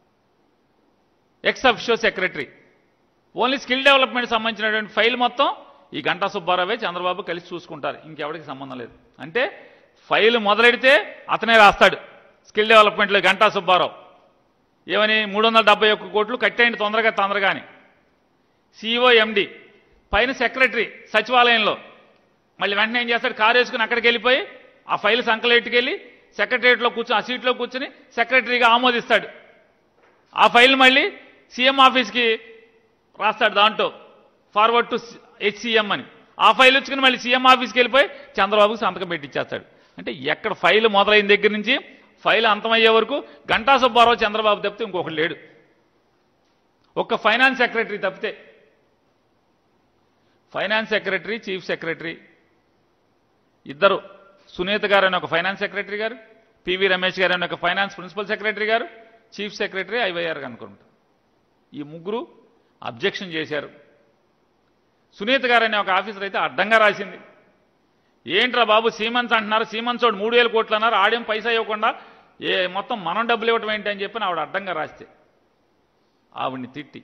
ex officio secretary only skill development సంబంధించినటువంటి ఫైల్ మొత్తం ఈ గంటా సుబ్బారావే చంద్రబాబు కలిసి చూసుకుంటారు ఇంకెవరికి సంబంధం లేదు అంటే ఫైల్ మొదలెడితే అతనే రాస్తాడు స్కిల్ డెవలప్మెంట్లో గంటా సుబ్బారావు ఏమని మూడు వందల డెబ్బై ఒక్క కోట్లు కట్టేయండి తొందరగా తొందరగాని సిఇఓ ఎండి పైన సెక్రటరీ సచివాలయంలో మళ్ళీ వెంటనే ఏం చేస్తాడు కారు వేసుకుని అక్కడికి వెళ్ళిపోయి ఆ ఫైల్ సంకలెట్టుకెళ్ళి సెక్రటరియట్లో కూర్చొని ఆ సీట్లో కూర్చుని సెక్రటరీగా ఆమోదిస్తాడు ఆ ఫైల్ మళ్ళీ సీఎం ఆఫీస్కి రాస్తాడు దాంట్లో ఫార్వర్డ్ టు హెచ్సిఎం అని ఆ ఫైల్ వచ్చుకుని మళ్ళీ సీఎం ఆఫీస్కి వెళ్ళిపోయి చంద్రబాబుకి సంతకం పెట్టిచ్చేస్తాడు అంటే ఎక్కడ ఫైల్ మొదలైన దగ్గర నుంచి ఫైల్ అంతమయ్యే వరకు గంటా సుబ్బారావు చంద్రబాబు తప్పితే ఇంకొకటి లేడు ఒక్క ఫైనాన్స్ సెక్రటరీ తప్పితే ఫైనాన్స్ సెక్రటరీ చీఫ్ సెక్రటరీ ఇద్దరు సునీత గారు అని ఒక ఫైనాన్స్ సెక్రటరీ గారు పివి రమేష్ గారు అని ఒక ఫైనాన్స్ ప్రిన్సిపల్ సెక్రటరీ గారు చీఫ్ సెక్రటరీ ఐవైఆర్ అనుకుంటా ఈ ముగ్గురు అబ్జెక్షన్ చేశారు సునీత గారు అనే ఒక ఆఫీసర్ అయితే అడ్డంగా రాసింది ఏంట్రా బాబు సీమన్స్ అంటున్నారు సీమన్స్ వాడు మూడు వేల కోట్లు అన్నారు ఆడేం పైసా ఇవ్వకుండా ఏ మొత్తం మనం డబ్బులు ఇవ్వటం ఏంటి అని చెప్పి ఆవిడ అడ్డంగా రాస్తే ఆవిడ్ని తిట్టి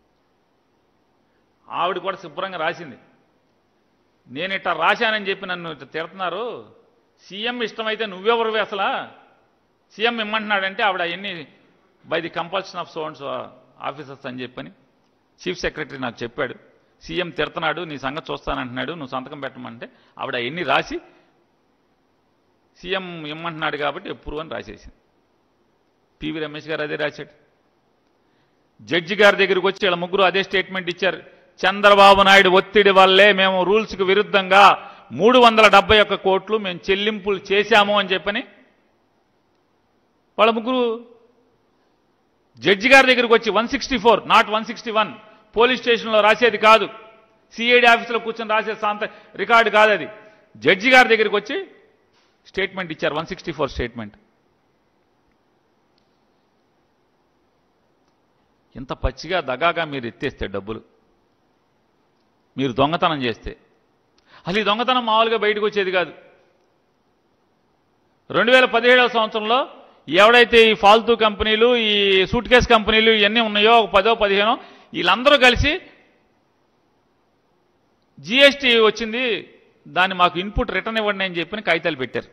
ఆవిడ కూడా శుభ్రంగా రాసింది నేను ఇట్లా రాశానని చెప్పి నన్ను ఇట్లా తిడుతున్నారు సీఎం ఇష్టమైతే నువ్వెవరు అసలా సీఎం ఇమ్మంటున్నాడంటే ఆవిడ అవన్నీ by the compulsion of sons officers అని చెప్పని చీఫ్ సెక్రటరీ నాకు చెప్పాడు సీఎం తిడుతున్నాడు నీ సంగతి చూస్తానంటున్నాడు నువ్వు సంతకం పెట్టమంటే ఆవిడ అవన్నీ రాసి సీఎం ఇమ్మంటున్నాడు కాబట్టి ఎప్పుడు అని రాసేసింది పివి రమేష్ గారు అదే రాశాడు జడ్జి గారి దగ్గరికి వచ్చి వీళ్ళ ముగ్గురు అదే స్టేట్మెంట్ ఇచ్చారు చంద్రబాబు నాయుడు ఒత్తిడి వల్లే మేము రూల్స్కి విరుద్ధంగా మూడు వందల డెబ్బై ఒక్క కోట్లు మేము చెల్లింపులు చేశాము అని చెప్పని వాళ్ళ ముగ్గురు జడ్జి గారి దగ్గరికి వచ్చి one sixty four not one sixty one police స్టేషన్లో రాసేది కాదు సిఐడి ఆఫీసులో కూర్చొని రాసే సాంత రికార్డు కాదు అది జడ్జి గారి దగ్గరికి వచ్చి స్టేట్మెంట్ ఇచ్చారు వన్ సిక్స్టీ ఫోర్ స్టేట్మెంట్ ఇంత పచ్చిగా దగాగా మీరు ఎత్తేస్తే డబ్బులు మీరు దొంగతనం చేస్తే అసలు ఈ దొంగతనం మామూలుగా బయటకు వచ్చేది కాదు రెండు వేల పదిహేడవ సంవత్సరంలో ఎవడైతే ఈ ఫాల్తూ కంపెనీలు ఈ సూట్ కేస్ కంపెనీలు ఇవన్నీ ఉన్నాయో ఒక పదో పదిహేనో వీళ్ళందరూ కలిసి జిఎస్టీ వచ్చింది దాన్ని మాకు ఇన్పుట్ రిటర్న్ ఇవ్వండి అని చెప్పి కాగితాలు పెట్టారు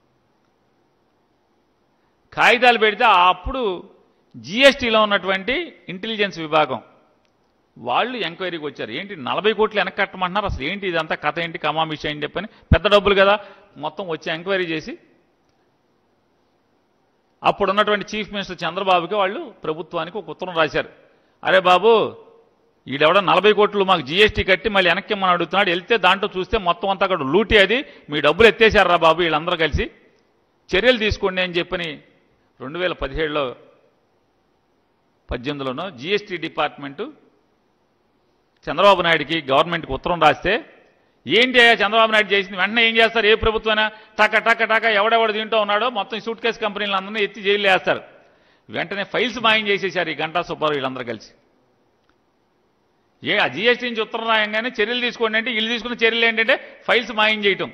కాగితాలు పెడితే అప్పుడు జిఎస్టీలో ఉన్నటువంటి ఇంటెలిజెన్స్ విభాగం వాళ్ళు ఎంక్వైరీకి వచ్చారు ఏంటి నలభై కోట్లు వెనక్కి కట్టమంటున్నారు అసలు ఏంటి ఇదంతా కథ ఏంటి కమామిష ఏంటి చెప్పని పెద్ద డబ్బులు కదా మొత్తం వచ్చి ఎంక్వైరీ చేసి అప్పుడు ఉన్నటువంటి చీఫ్ మినిస్టర్ చంద్రబాబుకి వాళ్ళు ప్రభుత్వానికి ఒక ఉత్తరం రాశారు అరే బాబు ఈడెవడ నలభై కోట్లు మాకు జీఎస్టీ కట్టి మళ్ళీ వెనక్కి మనం అడుగుతున్నాడు వెళ్తే దాంట్లో చూస్తే మొత్తం అంతా అక్కడ లూటీ అది మీ డబ్బులు ఎత్తేసారా బాబు వీళ్ళందరూ కలిసి చర్యలు తీసుకోండి అని చెప్పని రెండు వేల పదిహేడులో పద్దెనిమిదిలోనో జీఎస్టీ డిపార్ట్మెంటు చంద్రబాబు నాయుడికి గవర్నమెంట్కి ఉత్తరం రాస్తే ఏంటి అయ్యా చంద్రబాబు నాయుడు చేసింది వెంటనే ఏం చేస్తారు ఏ ప్రభుత్వమైనా టక టక టక ఎవడెవడు తింటూ ఉన్నాడో మొత్తం ఈ సూట్ కేసు కంపెనీలు అందరినీ ఎత్తి జైలు వేస్తారు వెంటనే ఫైల్స్ మాయం చేసేశారు ఈ గంటా సుబ్బారావు వీళ్ళందరూ కలిసి ఏ ఆ జీఎస్టీ నుంచి ఉత్తరం రాయంగానే చర్యలు తీసుకోండి అంటే వీళ్ళు తీసుకున్న చర్యలు ఏంటంటే ఫైల్స్ మాయం చేయటం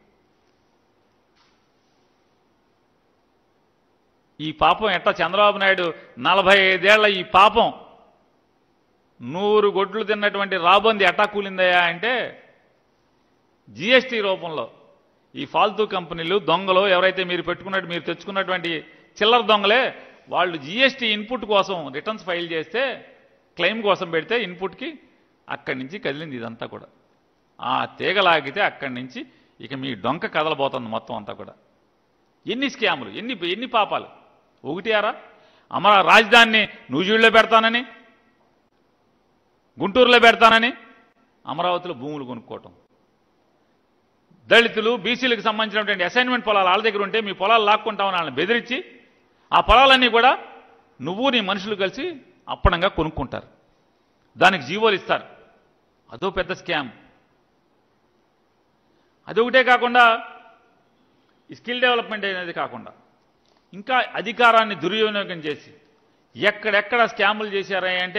ఈ పాపం ఎట్టా చంద్రబాబు నాయుడు నలభై ఐదేళ్ల ఈ పాపం నూరు గొడ్లు తిన్నటువంటి రాబంది ఎట్టా కూలిందయ్యా అంటే జీఎస్టీ రూపంలో ఈ ఫాల్తూ కంపెనీలు దొంగలు ఎవరైతే మీరు పెట్టుకున్నట్టు మీరు తెచ్చుకున్నటువంటి చిల్లర దొంగలే వాళ్ళు జీఎస్టీ ఇన్పుట్ కోసం రిటర్న్స్ ఫైల్ చేస్తే క్లెయిమ్ కోసం పెడితే ఇన్పుట్కి అక్కడి నుంచి కదిలింది ఇదంతా కూడా ఆ తీగ లాగితే అక్కడి నుంచి ఇక మీ డొంక కదలబోతుంది మొత్తం అంతా కూడా ఎన్ని స్కాములు ఎన్ని ఎన్ని పాపాలు ఒకటి ఆరా అమర రాజధానిని నూజివీడులో పెడతానని గుంటూరులో పెడతానని అమరావతిలో భూములు కొనుక్కోవటం దళితులు బీసీలకు సంబంధించినటువంటి అసైన్మెంట్ పొలాలు వాళ్ళ దగ్గర ఉంటే మీ పొలాలు లాక్కుంటామని వాళ్ళని బెదిరించి ఆ పొలాలన్నీ కూడా నువ్వు నీ మనుషులు కలిసి అప్పనంగా కొనుక్కుంటారు దానికి జీవోలు ఇస్తారు అదో పెద్ద స్కామ్ అదొకటే కాకుండా ఈ స్కిల్ డెవలప్మెంట్ అనేది కాకుండా ఇంకా అధికారాన్ని దుర్వినియోగం చేసి ఎక్కడెక్కడ స్కాములు చేశారా అంటే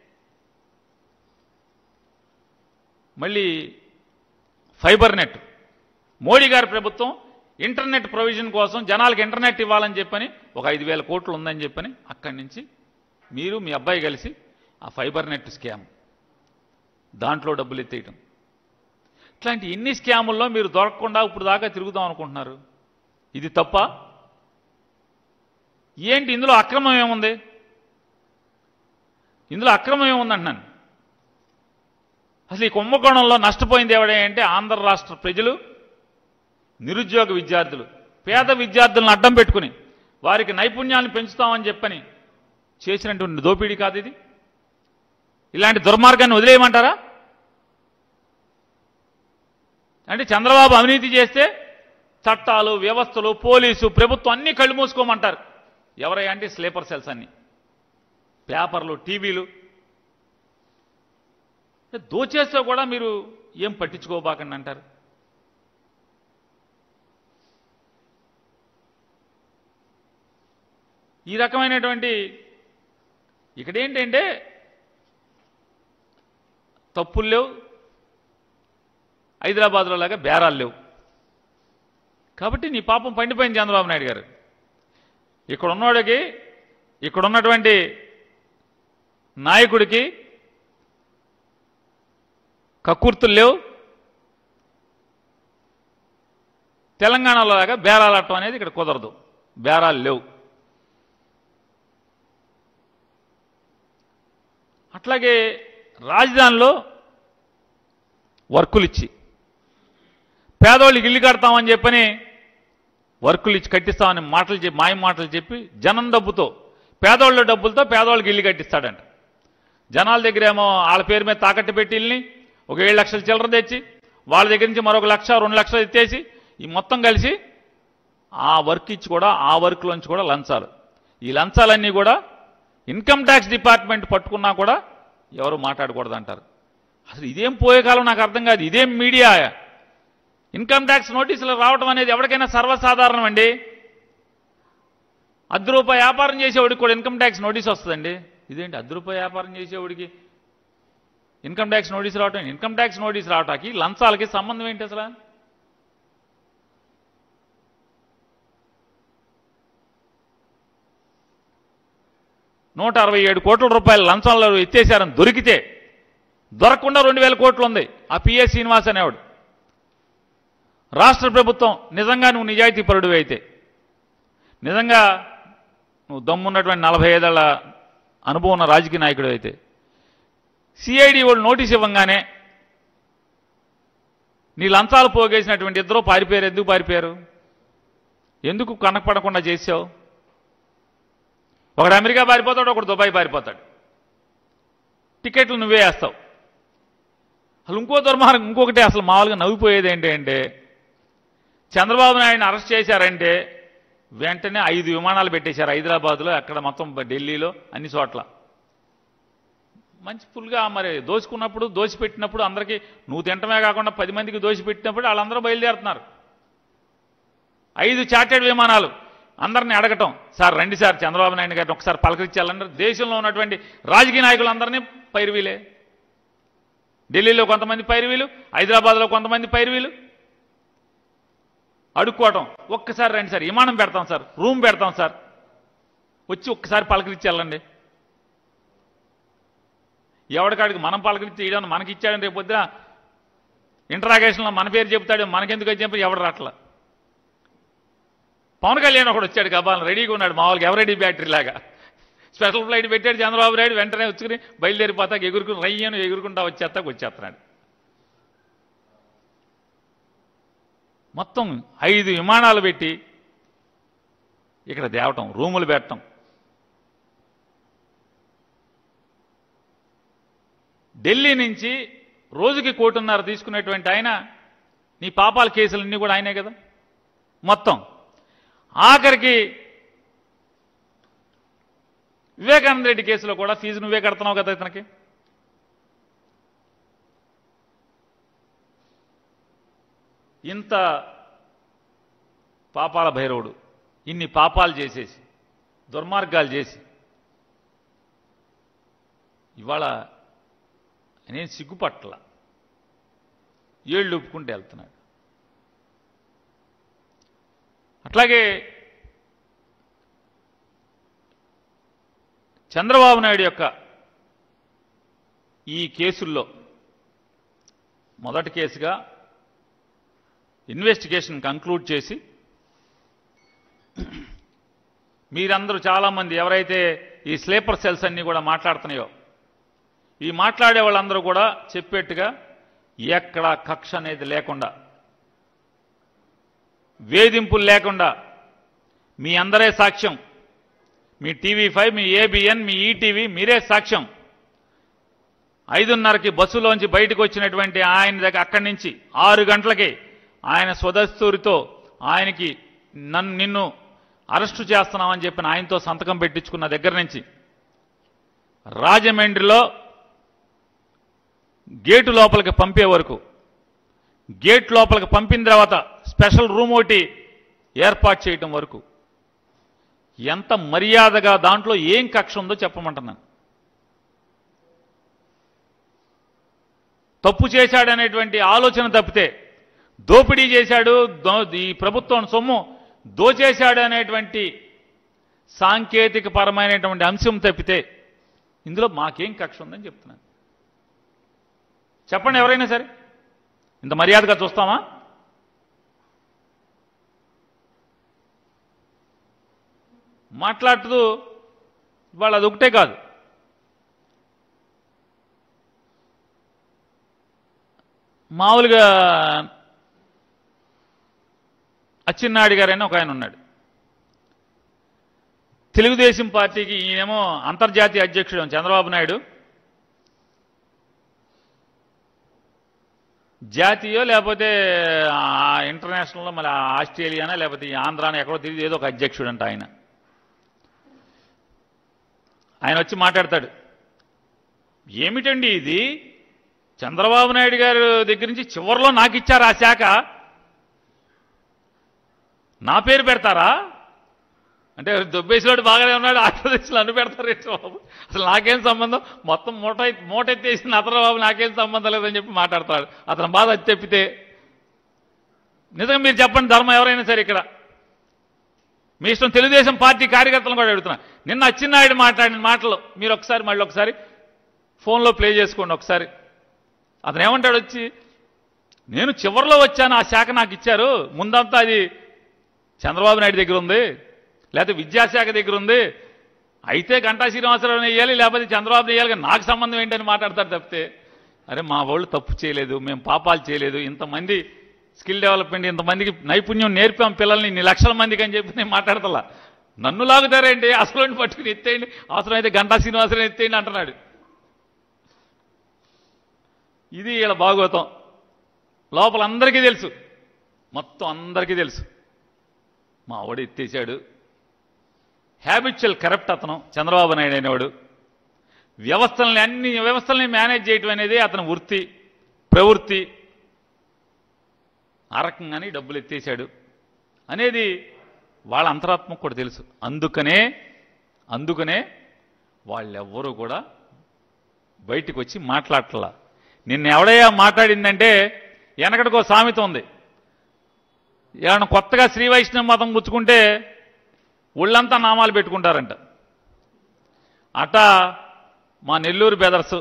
మళ్ళీ ఫైబర్ నెట్ మోడీ గారి ప్రభుత్వం ఇంటర్నెట్ ప్రొవిజన్ కోసం జనాలకు ఇంటర్నెట్ ఇవ్వాలని చెప్పని ఒక ఐదు వేల కోట్లు ఉందని చెప్పని అక్కడి నుంచి మీరు మీ అబ్బాయి కలిసి ఆ ఫైబర్ నెట్ స్కామ్ దాంట్లో డబ్బులు ఎత్తేయటం ఇట్లాంటి ఎన్ని స్కాముల్లో మీరు దొరకకుండా ఇప్పుడు దాకా తిరుగుదాం అనుకుంటున్నారు ఇది తప్ప ఏంటి ఇందులో అక్రమం ఏముంది ఇందులో అక్రమం ఏముందంటున్నాను అసలు ఈ కుంభకోణంలో నష్టపోయింది ఎవడే అంటే ఆంధ్ర రాష్ట్ర ప్రజలు నిరుద్యోగ విద్యార్థులు పేద విద్యార్థులను అడ్డం పెట్టుకుని వారికి నైపుణ్యాన్ని పెంచుతామని చెప్పని చేసినటువంటి దోపిడీ కాదు ఇది ఇలాంటి దుర్మార్గాన్ని వదిలేయమంటారా అంటే చంద్రబాబు అవినీతి చేస్తే చట్టాలు వ్యవస్థలు పోలీసు ప్రభుత్వం అన్ని కళ్ళు మూసుకోమంటారు ఎవరయ్యా అంటే స్లీపర్ సెల్స్ అన్ని పేపర్లు టీవీలు దోచేస్తే కూడా మీరు ఏం పట్టించుకోబాకండి అంటారు ఈ రకమైనటువంటి ఇక్కడ ఏంటంటే తప్పులు లేవు హైదరాబాద్లో లాగా బేరాలు లేవు కాబట్టి నీ పాపం పండిపోయింది చంద్రబాబు నాయుడు గారు ఇక్కడ ఉన్నవాడికి ఇక్కడ ఉన్నటువంటి నాయకుడికి కక్కుర్తులు లేవు తెలంగాణలో లాగా బేరాలట్టం అనేది ఇక్కడ కుదరదు బేరాలు లేవు అట్లాగే రాజధానిలో వర్కులు ఇచ్చి పేదోళ్ళకి ఇల్లు కడతామని చెప్పని వర్కులు ఇచ్చి కట్టిస్తామని మాటలు చెప్పి మాయ మాటలు చెప్పి జనం డబ్బుతో పేదోళ్ళ డబ్బులతో పేదోళ్ళకి ఇల్లు కట్టిస్తాడంట జనాల దగ్గర ఏమో వాళ్ళ పేరు మీద తాకట్టు పెట్టి ఇల్ని ఒక ఏడు లక్షల చిల్లర తెచ్చి వాళ్ళ దగ్గర నుంచి మరొక లక్ష రెండు లక్షలు ఎత్తేసి ఈ మొత్తం కలిసి ఆ వర్క్ ఇచ్చి కూడా ఆ వర్క్లోంచి కూడా లంచాలు ఈ లంచాలన్నీ కూడా ఇన్కమ్ ట్యాక్స్ డిపార్ట్మెంట్ పట్టుకున్నా కూడా ఎవరు మాట్లాడకూడదు అంటారు అసలు ఇదేం పోయే కాలం నాకు అర్థం కాదు ఇదేం మీడియా ఇన్కమ్ ట్యాక్స్ నోటీసులు రావడం అనేది ఎవరికైనా సర్వసాధారణం అండి అర్ధ రూపాయి వ్యాపారం చేసేవాడికి కూడా ఇన్కమ్ ట్యాక్స్ నోటీస్ వస్తుందండి ఇదేంటి అర్ధ రూపాయి వ్యాపారం చేసేవాడికి ఇన్కమ్ ట్యాక్స్ నోటీస్ రావటం ఇన్కమ్ ట్యాక్స్ నోటీస్ రావటానికి లంచాలకి సంబంధం ఏంటి అసలు నూట అరవై ఏడు కోట్ల రూపాయల లంచంలో ఎత్తేసారని దొరికితే దొరకకుండా రెండు వేల కోట్లు ఉంది ఆ పిఎస్ శ్రీనివాస్ అనేవాడు రాష్ట్ర ప్రభుత్వం నిజంగా నువ్వు నిజాయితీ పరుడు అయితే నిజంగా నువ్వు దమ్మున్నటువంటి నలభై ఐదేళ్ల అనుభవం ఉన్న రాజకీయ నాయకుడు అయితే సిఐడి వాళ్ళు నోటీస్ ఇవ్వంగానే నీ లంచాలు పోగేసినటువంటి ఇద్దరు పారిపోయారు ఎందుకు పారిపోయారు ఎందుకు కనపడకుండా చేసావు ఒకడు అమెరికా పారిపోతాడు ఒకడు దుబాయ్ పారిపోతాడు టికెట్లు నువ్వే వేస్తావు అసలు ఇంకో దుర్మార్గం ఇంకొకటి అసలు మామూలుగా నవ్విపోయేది ఏంటి అంటే చంద్రబాబు నాయుడిని అరెస్ట్ చేశారంటే వెంటనే ఐదు విమానాలు పెట్టేశారు హైదరాబాద్లో అక్కడ మొత్తం ఢిల్లీలో అన్ని చోట్ల మంచి ఫుల్గా మరి దోచుకున్నప్పుడు దోచిపెట్టినప్పుడు అందరికీ నువ్వు తింటమే కాకుండా పది మందికి దోచిపెట్టినప్పుడు వాళ్ళందరూ బయలుదేరుతున్నారు ఐదు చార్టెడ్ విమానాలు అందరిని అడగటం సార్ రండి సార్ చంద్రబాబు నాయుడు గారిని ఒకసారి పలకరించాలంటే దేశంలో ఉన్నటువంటి రాజకీయ నాయకులందరినీ పైరువీలే ఢిల్లీలో కొంతమంది పైరువీలు హైదరాబాద్లో కొంతమంది పైరువీలు అడుక్కోవటం ఒక్కసారి రండి సార్ విమానం పెడతాం సార్ రూమ్ పెడతాం సార్ వచ్చి ఒక్కసారి పలకరించి వెళ్ళండి ఎవడికాడికి మనం పలకరించి ఇవ్వడం మనకి ఇచ్చాడని రేపు పొద్దున ఇంటరాగేషన్లో మన పేరు చెప్తాడు మనకెందుకు అని చెప్పి ఎవడు రాట్లా పవన్ కళ్యాణ్ ఒకడు వచ్చాడు గబాలను రెడీగా ఉన్నాడు మామూలుగా ఎవరెడీ బ్యాటరీ లాగా స్పెషల్ ఫ్లైట్ పెట్టాడు చంద్రబాబు నాయుడు వెంటనే వచ్చుకుని బయలుదేరిపోతాక ఎగురుకుని రయ్యను ఎగురుకుంటా వచ్చేస్తాక వచ్చేస్తున్నాడు మొత్తం ఐదు విమానాలు పెట్టి ఇక్కడ తేవటం రూములు పెట్టడం ఢిల్లీ నుంచి రోజుకి కోటిన్నర తీసుకునేటువంటి ఆయన నీ పాపాల కేసులన్నీ కూడా ఆయనే కదా మొత్తం ఆఖరికి వివేకానంద రెడ్డి కేసులో కూడా ఫీజు నువ్వే కడుతున్నావు కదా ఇతనికి ఇంత పాపాల భైరవుడు ఇన్ని పాపాలు చేసేసి దుర్మార్గాలు చేసి ఇవాళ నేను సిగ్గుపట్ల ఏళ్ళు ఒప్పుకుంటూ వెళ్తున్నాడు అట్లాగే చంద్రబాబు నాయుడు యొక్క ఈ కేసుల్లో మొదటి కేసుగా ఇన్వెస్టిగేషన్ కంక్లూడ్ చేసి మీరందరూ చాలామంది ఎవరైతే ఈ స్లీపర్ సెల్స్ అన్నీ కూడా మాట్లాడుతున్నాయో ఈ మాట్లాడే వాళ్ళందరూ కూడా చెప్పేట్టుగా ఎక్కడ కక్ష అనేది లేకుండా వేధింపులు లేకుండా మీ అందరే సాక్ష్యం మీ టీవీ ఫైవ్ మీ ఏబిఎన్ మీ ఈటీవీ మీరే సాక్ష్యం ఐదున్నరకి బస్సులోంచి బయటకు వచ్చినటువంటి ఆయన దగ్గర అక్కడి నుంచి ఆరు గంటలకి ఆయన స్వదస్తూరితో ఆయనకి నన్ను నిన్ను అరెస్టు చేస్తున్నామని చెప్పిన ఆయనతో సంతకం పెట్టించుకున్న దగ్గర నుంచి రాజమండ్రిలో గేటు లోపలికి పంపే వరకు గేట్ లోపలికి పంపిన తర్వాత స్పెషల్ రూమ్ ఒకటి ఏర్పాటు చేయటం వరకు ఎంత మర్యాదగా దాంట్లో ఏం కక్ష ఉందో చెప్పమంటున్నాను తప్పు చేశాడనేటువంటి ఆలోచన తప్పితే దోపిడీ చేశాడు దో- ఈ ప్రభుత్వం సొమ్ము దోచేశాడు అనేటువంటి సాంకేతిక పరమైనటువంటి అంశం తప్పితే ఇందులో మాకేం కక్ష ఉందని చెప్తున్నాను చెప్పండి ఎవరైనా సరే ఇంత మర్యాదగా చూస్తామా మాట్లాడుతూ వాళ్ళు అది ఒకటే కాదు మామూలుగా అచ్చెన్నాయుడు గారైనా ఒక ఆయన ఉన్నాడు తెలుగుదేశం పార్టీకి ఈయనేమో అంతర్జాతీయ అధ్యక్షుడు చంద్రబాబు నాయుడు జాతీయో లేకపోతే ఆ ఇంటర్నేషనల్లో మళ్ళీ ఆస్ట్రేలియానా లేకపోతే ఈ ఆంధ్రానా ఎక్కడో తిరిగి ఏదో ఒక అధ్యక్షుడు అంట ఆయన ఆయన వచ్చి మాట్లాడతాడు ఏమిటండి ఇది చంద్రబాబు నాయుడు గారి దగ్గర నుంచి చివరిలో నాకు ఇచ్చారు ఆ శాఖ నా పేరు పెడతారా అంటే దొబ్బేసినోడు బాగానే ఉన్నాడు ఆంధ్రప్రదేశ్లో అన్ను పెడతారు ఏంటి బాబు అసలు నాకేం సంబంధం మొత్తం మూట మూట ఎత్తేసింది అతను బాబు నాకేం సంబంధం లేదని చెప్పి మాట్లాడతాడు అతని బాధ అది తెప్పితే నిజంగా మీరు చెప్పండి ధర్మం ఎవరైనా సరే ఇక్కడ మీ ఇష్టం తెలుగుదేశం పార్టీ కార్యకర్తలను కూడా అడుగుతున్నా నిన్న అచ్చెన్నాయుడు మాట్లాడిన మాటలు మీరు ఒకసారి మళ్ళీ ఒకసారి ఫోన్లో ప్లే చేసుకోండి ఒకసారి అతను ఏమంటాడు వచ్చి నేను చివరిలో వచ్చాను ఆ శాఖ నాకు ఇచ్చారు ముందంతా అది చంద్రబాబు నాయుడు దగ్గర ఉంది లేకపోతే విద్యాశాఖ దగ్గర ఉంది అయితే గంటా శ్రీనివాసరావు వేయాలి లేకపోతే చంద్రబాబు వేయాలి కానీ నాకు సంబంధం ఏంటని మాట్లాడతారు తప్పితే అరే మా వాళ్ళు తప్పు చేయలేదు మేము పాపాలు చేయలేదు ఇంతమంది స్కిల్ డెవలప్మెంట్ ఇంతమందికి నైపుణ్యం నేర్పాం పిల్లల్ని ఇన్ని లక్షల మందికి అని చెప్పి నేను మాట్లాడతలా నన్ను లాగుతారేంటి అసలు పట్టుకుని ఎత్తేయండి అవసరమైతే గంటా శ్రీనివాసరావు ఎత్తేయండి అంటున్నాడు ఇది వీళ్ళ భాగవతం లోపల అందరికీ తెలుసు మొత్తం అందరికీ తెలుసు మా వాడు ఎత్తేసాడు హ్యాబిచువల్ కరప్ట్ అతను చంద్రబాబు నాయుడు అనేవాడు వ్యవస్థల్ని అన్ని వ్యవస్థల్ని మేనేజ్ చేయటం అనేది అతని వృత్తి ప్రవృత్తి ఆ రకంగానే డబ్బులు ఎత్తేసాడు అనేది వాళ్ళ అంతరాత్మకు కూడా తెలుసు అందుకనే అందుకనే వాళ్ళెవ్వరూ కూడా బయటికి వచ్చి మాట్లాడట్లా నిన్న ఎవడయ్యా మాట్లాడిందంటే వెనకటికో సామెత ఉంది ఏమన్నా కొత్తగా శ్రీ వైష్ణవ మతం పుచ్చుకుంటే ఒళ్ళంతా నామాలు పెట్టుకుంటారంట అట మా నెల్లూరు బెదర్స్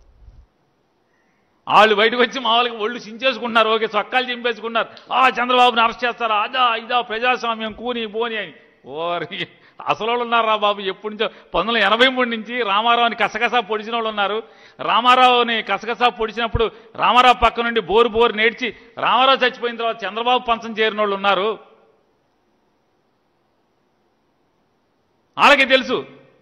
వాళ్ళు బయటకు వచ్చి మామూలుగా ఒళ్ళు చించేసుకుంటున్నారు ఓకే చొక్కాలు చింపేసుకున్నారు ఆ చంద్రబాబుని అరెస్ట్ చేస్తారా అదా ఇదా ప్రజాస్వామ్యం కూని పోని అని ఓరి అసలు వాళ్ళు ఉన్నారు రా బాబు ఎప్పటి నుంచో పంతొమ్మిది వందల ఎనభై మూడు నుంచి రామారావుని కసకసా పొడిచిన వాళ్ళు ఉన్నారు రామారావుని కసకసా పొడిచినప్పుడు రామారావు పక్క నుండి బోరు బోరు నేడ్చి రామారావు చచ్చిపోయిన తర్వాత చంద్రబాబు పంచం చేరిన వాళ్ళు ఉన్నారు వాళ్ళకి తెలుసు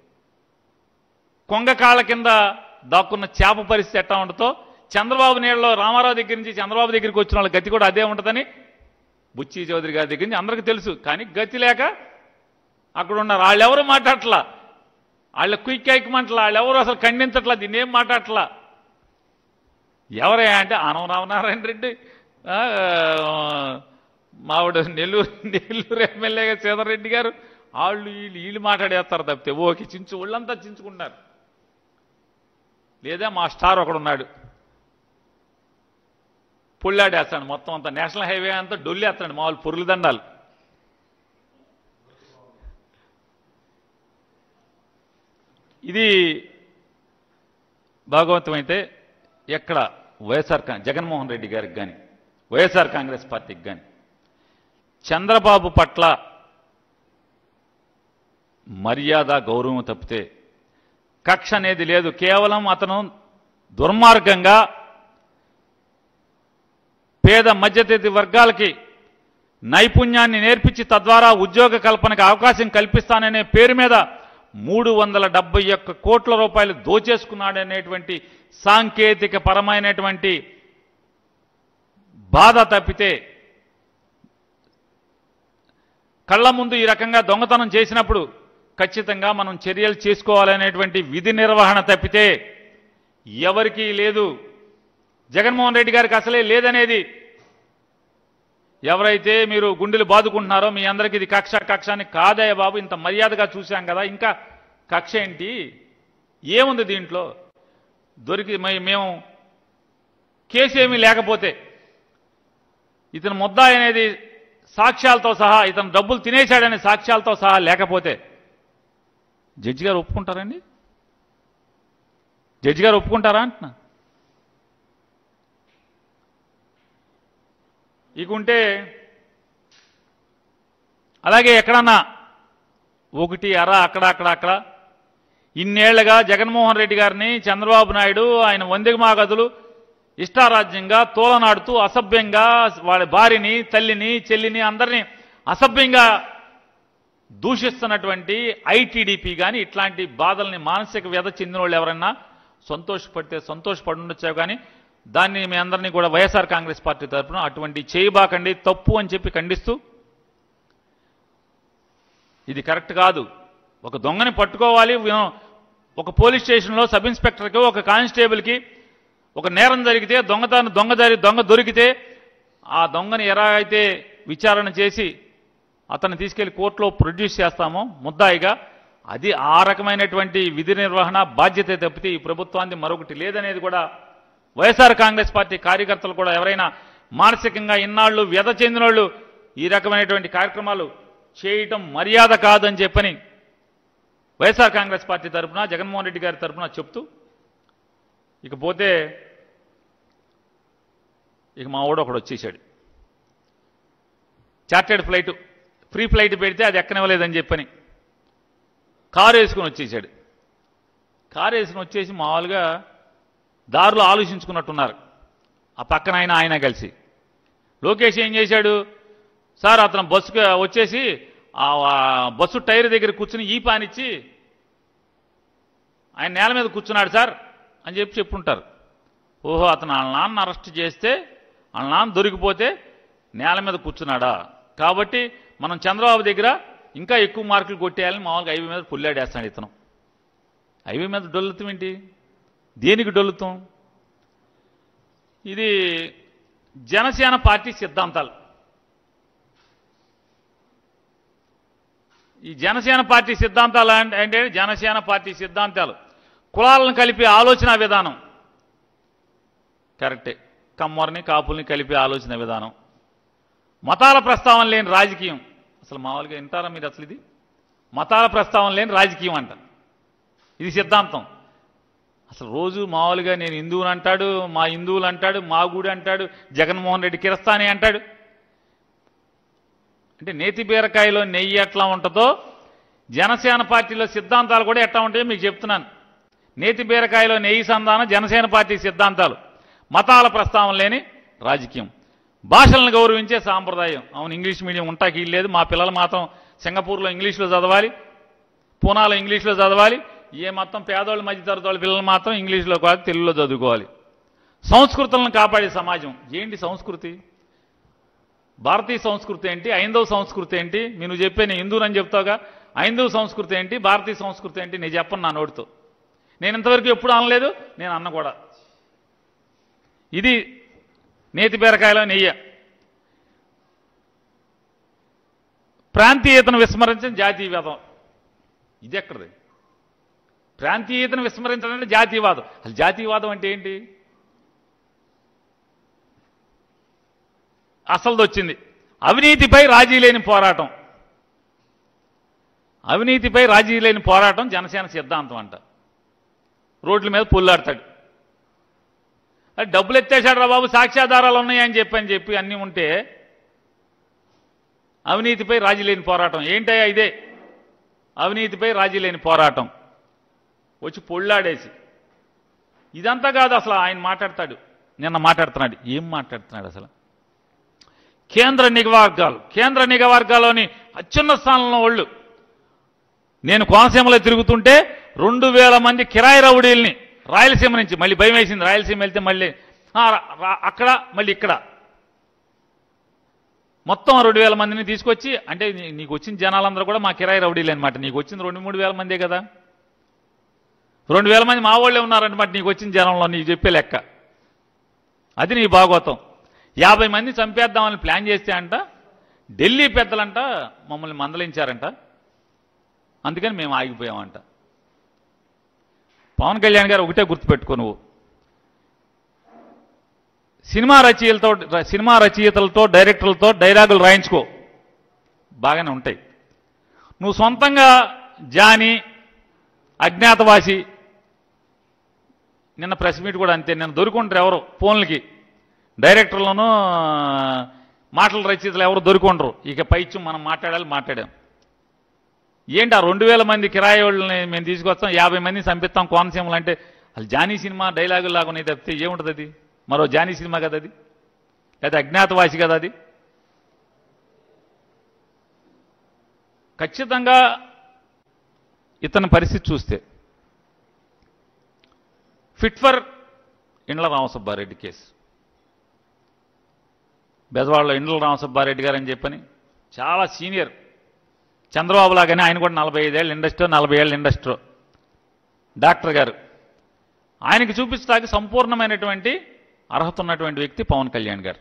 కొంగ కాళ్ళ కింద దాక్కున్న చేప పరిస్థితి ఎట్టా ఉంటుందో చంద్రబాబు నీళ్ళలో రామారావు దగ్గర నుంచి చంద్రబాబు దగ్గరికి వచ్చిన వాళ్ళ గతి కూడా అదే ఉంటుందని బుచ్చి చౌదరి గారి దగ్గర నుంచి అందరికీ తెలుసు కానీ గతి లేక అక్కడ ఉన్నారు వాళ్ళు ఎవరు మాట్లాడట్లా వాళ్ళ క్విక్ ఎక్కమంటలా వాళ్ళు ఎవరు అసలు ఖండించట్లా దీన్ని ఏం మాట్లాడట్లా ఎవరే అంటే ఆనం రామనారాయణ రెడ్డి ఆ, మావిడ నెల్లూరు నెల్లూరు ఎమ్మెల్యేగా సీతారెడ్డి రెడ్డి గారు వాళ్ళు వీళ్ళు వీళ్ళు మాట్లాడేస్తారు తప్పితే ఓకే చించు ఒళ్ళంతా చించుకుంటారు లేదా మా స్టార్ ఒకడున్నాడు పుల్లాడేస్తాడు మొత్తం అంతా నేషనల్ హైవే అంతా డొల్లేస్తాడు మామూలు పొరులు దండాలు ఇది భాగవతమైతే ఎక్కడ వైఎస్ఆర్ కా- జగన్మోహన్ రెడ్డి గారికి కానీ వైఎస్ఆర్ కాంగ్రెస్ పార్టీకి కానీ చంద్రబాబు పట్ల మర్యాద గౌరవం తప్పితే కక్ష అనేది లేదు కేవలం అతను దుర్మార్గంగా పేద మధ్యతరగతి వర్గాలకి నైపుణ్యాన్ని నేర్పించి తద్వారా ఉద్యోగ కల్పనకు అవకాశం కల్పిస్తాననే పేరు మీద మూడు వందల డెబ్బై ఒక్క కోట్ల రూపాయలు దోచేసుకున్నాడనేటువంటి సాంకేతిక పరమైనటువంటి బాధ తప్పితే కళ్ళ ముందు ఈ రకంగా దొంగతనం చేసినప్పుడు ఖచ్చితంగా మనం చర్యలు చేసుకోవాలనేటువంటి విధి నిర్వహణ తప్పితే ఎవరికీ లేదు జగన్మోహన్ రెడ్డి గారికి అసలే లేదనేది ఎవరైతే మీరు గుండెలు బాదుకుంటున్నారో మీ అందరికీ ఇది కక్ష కక్ష అని కాదయ్య బాబు ఇంత మర్యాదగా చూశాం కదా ఇంకా కక్ష ఏంటి ఏముంది దీంట్లో దొరికి మే- మేము కేసు ఏమీ లేకపోతే ఇతను ముద్దాయి అనేది సాక్ష్యాలతో సహా ఇతను డబ్బులు తినేశాడనే సాక్ష్యాలతో సహా లేకపోతే జడ్జి గారు ఒప్పుకుంటారండి జడ్జి గారు ఒప్పుకుంటారా అంటున్నా ఇక ఉంటే అలాగే ఎక్కడన్నా ఒకటి అర అక్కడ అక్కడ అక్కడ ఇన్నేళ్లుగా జగన్మోహన్ రెడ్డి గారిని చంద్రబాబు నాయుడు ఆయన వందెమాగదులు ఇష్టారాజ్యంగా తోలనాడుతూ అసభ్యంగా వాళ్ళ భార్యని తల్లిని చెల్లిని అందరినీ అసభ్యంగా దూషిస్తున్నటువంటి ఐటీడీపీ కానీ ఇట్లాంటి బాధల్ని మానసిక వ్యధ చెందిన వాళ్ళు ఎవరన్నా సంతోషపడితే సంతోషపడి ఉండొచ్చా కానీ దాన్ని మీ అందరినీ కూడా వైఎస్ఆర్ కాంగ్రెస్ పార్టీ తరఫున అటువంటి చేయబాకండి తప్పు అని చెప్పి ఖండిస్తూ ఇది కరెక్ట్ కాదు ఒక దొంగని పట్టుకోవాలి వినం- ఒక పోలీస్ స్టేషన్లో సబ్ ఇన్స్పెక్టర్కి ఒక కానిస్టేబుల్కి ఒక నేరం జరిగితే దొంగతనం దొంగ జరి దొంగ దొరికితే ఆ దొంగని ఎలా అయితే విచారణ చేసి అతన్ని తీసుకెళ్లి కోర్టులో ప్రొడ్యూస్ చేస్తామో ముద్దాయిగా అది ఆ రకమైనటువంటి విధి నిర్వహణ బాధ్యత తప్పితే ఈ ప్రభుత్వానికి మరొకటి లేదనేది కూడా వైఎస్ఆర్ కాంగ్రెస్ పార్టీ కార్యకర్తలు కూడా ఎవరైనా మానసికంగా ఇన్నాళ్ళు వ్యధ చెందినోళ్ళు ఈ రకమైనటువంటి కార్యక్రమాలు చేయటం మర్యాద కాదని చెప్పని వైఎస్ఆర్ కాంగ్రెస్ పార్టీ తరఫున జగన్మోహన్ రెడ్డి గారి తరఫున చెప్తూ ఇకపోతే ఇక మా వాడు ఒకడు వచ్చేసాడు చార్టెడ్ ఫ్లైట్ ఫ్రీ ఫ్లైట్ పెడితే అది ఎక్కనివ్వలేదని చెప్పని కారు వేసుకుని వచ్చేసాడు కారు వేసుకుని వచ్చేసి మామూలుగా దారిలో ఆలోచించుకున్నట్టున్నారు ఆ పక్కన ఆయన ఆయన కలిసి లోకేష్ ఏం చేశాడు సార్ అతను బస్సుకి వచ్చేసి ఆ ఆ బస్సు టైర్ దగ్గర కూర్చుని ఈ పానిచ్చి ఆయన నేల మీద కూర్చున్నాడు సార్ అని చెప్పి చెప్పుంటారు ఓహో అతను వాళ్ళ నాన్న అరెస్ట్ చేస్తే వాళ్ళ నాన్న దొరికిపోతే నేల మీద కూర్చున్నాడా కాబట్టి మనం చంద్రబాబు దగ్గర ఇంకా ఎక్కువ మార్కులు కొట్టేయాలని మామూలుగా ఐవీ మీద పుల్లాడేస్తాడు ఇతను ఐవీ మీద డొల్లుతాం ఏంటి దేనికి డొల్లుతాం ఇది జనసేన పార్టీ సిద్ధాంతాలు ఈ జనసేన పార్టీ సిద్ధాంతాలు అంటే అంటే జనసేన పార్టీ సిద్ధాంతాలు కులాలను కలిపే ఆలోచన విధానం కరెక్టే కమ్మరిని కాపుల్ని కలిపే ఆలోచన విధానం మతాల ప్రస్తావన లేని రాజకీయం అసలు మామూలుగా వింటారా మీరు అసలు ఇది మతాల ప్రస్తావన లేని రాజకీయం అంట ఇది సిద్ధాంతం అసలు రోజు మామూలుగా నేను హిందువుని అంటాడు మా హిందువులు అంటాడు మా గుడి అంటాడు జగన్మోహన్ రెడ్డి కిరస్తాని అంటాడు అంటే నేతి బీరకాయలో నెయ్యి ఎట్లా ఉంటుందో జనసేన పార్టీలో సిద్ధాంతాలు కూడా ఎట్లా ఉంటాయో మీకు చెప్తున్నాను నేతి బీరకాయలో నెయ్యి సంధానం జనసేన పార్టీ సిద్ధాంతాలు మతాల ప్రస్తావన లేని రాజకీయం భాషలను గౌరవించే సాంప్రదాయం అవును ఇంగ్లీష్ మీడియం ఉంటాకి లేదు మా పిల్లలు మాత్రం సింగపూర్లో ఇంగ్లీష్లో చదవాలి పూనాలో ఇంగ్లీష్లో చదవాలి ఏ మొత్తం పేదోళ్ళ మధ్య తరగతి వాళ్ళ పిల్లలు మాత్రం ఇంగ్లీష్లో కాదు తెలుగులో చదువుకోవాలి సంస్కృతులను కాపాడే సమాజం ఏంటి సంస్కృతి భారతీయ సంస్కృతి ఏంటి ఐందవ సంస్కృతి ఏంటి మీరు చెప్పే నేను హిందువునని చెప్తావుగా హైందవ సంస్కృతి ఏంటి భారతీయ సంస్కృతి ఏంటి నేను చెప్పను నా నోటితో నేను ఇంతవరకు ఎప్పుడు అనలేదు నేను అన్న కూడా ఇది నేతి బీరకాయలో నెయ్య ప్రాంతీయతను విస్మరించిన జాతీయవాదం ఇది ఎక్కడిది ప్రాంతీయతను విస్మరించడం అంటే జాతీయవాదం అసలు జాతీయవాదం అంటే ఏంటి అసలుది వచ్చింది అవినీతిపై రాజీ లేని పోరాటం అవినీతిపై రాజీ లేని పోరాటం జనసేన సిద్ధాంతం అంట రోడ్ల మీద పుల్లాడతాడు అది డబ్బులు ఎత్తేసాడు రా బాబు సాక్ష్యాధారాలు ఉన్నాయని చెప్పి అని చెప్పి అన్నీ ఉంటే అవినీతిపై రాజీ లేని పోరాటం ఏంటయ్యా ఇదే అవినీతిపై రాజీ లేని పోరాటం వచ్చి పొళ్ళాడేసి ఇదంతా కాదు అసలు ఆయన మాట్లాడతాడు నిన్న మాట్లాడుతున్నాడు ఏం మాట్లాడుతున్నాడు అసలు కేంద్ర నిఘా వర్గాలు కేంద్ర నిఘా వర్గాల్లోని అత్యున్న స్థానంలో వాళ్ళు నేను కోనసీమలో తిరుగుతుంటే రెండు వేల మంది కిరాయి రౌడీల్ని రాయలసీమ నుంచి మళ్ళీ భయం వేసింది రాయలసీమ వెళ్తే మళ్ళీ ఆ, రా- రా- అక్కడ మళ్ళీ ఇక్కడ మొత్తం రెండు వేల మందిని తీసుకొచ్చి అంటే నీ- నీకు వచ్చిన జనాలందరూ కూడా మా కిరాయి రౌడీలు అనమాట నీకు వచ్చింది రెండు మూడు వేల మందే కదా రెండు వేల మంది మా వాళ్ళే ఉన్నారనమాట నీకు వచ్చిన జనంలో నీకు చెప్పే లెక్క అది నీ భాగవతం యాభై మంది చంపేద్దామని ప్లాన్ చేస్తే అంట ఢిల్లీ పెద్దలంట మమ్మల్ని మందలించారంట అందుకని మేము ఆగిపోయామంట పవన్ కళ్యాణ్ గారు ఒకటే గుర్తుపెట్టుకో నువ్వు సినిమా రచయితలతో సినిమా రచయితలతో డైరెక్టర్లతో డైలాగులు రాయించుకో బాగానే ఉంటాయి నువ్వు సొంతంగా జాని అజ్ఞాతవాసి నిన్న ప్రెస్ మీట్ కూడా అంతే నిన్న దొరుకుంటారు ఎవరు ఫోన్లకి డైరెక్టర్లను మాటల రచయితలు ఎవరు దొరుకుండరు ఇక పైచ్చు మనం మాట్లాడాలి మాట్లాడాం ఏంటి ఆ రెండు వేల మంది కిరాయి వాళ్ళని మేము తీసుకొస్తాం యాభై మందిని చంపిస్తాం కోనసీమలు అంటే అసలు జానీ సినిమా డైలాగులు లాగా ఉన్నాయి తప్పితే ఏముంటుంది అది మరో జానీ సినిమా కదా అది లేదా అజ్ఞాతవాసి కదా అది ఖచ్చితంగా ఇతని పరిస్థితి చూస్తే ఫిట్ ఫర్ ఇండ్ల రామసుబ్బారెడ్డి కేసు బెజవాడలో ఇండ్ల రామసుబ్బారెడ్డి గారు అని చెప్పని చాలా సీనియర్ చంద్రబాబు లాగానే ఆయన కూడా నలభై ఐదేళ్ళ ఇండస్ట్రీ నలభై ఏళ్ళ ఇండస్ట్రీ డాక్టర్ గారు ఆయనకి చూపించడానికి సంపూర్ణమైనటువంటి అర్హత ఉన్నటువంటి వ్యక్తి పవన్ కళ్యాణ్ గారు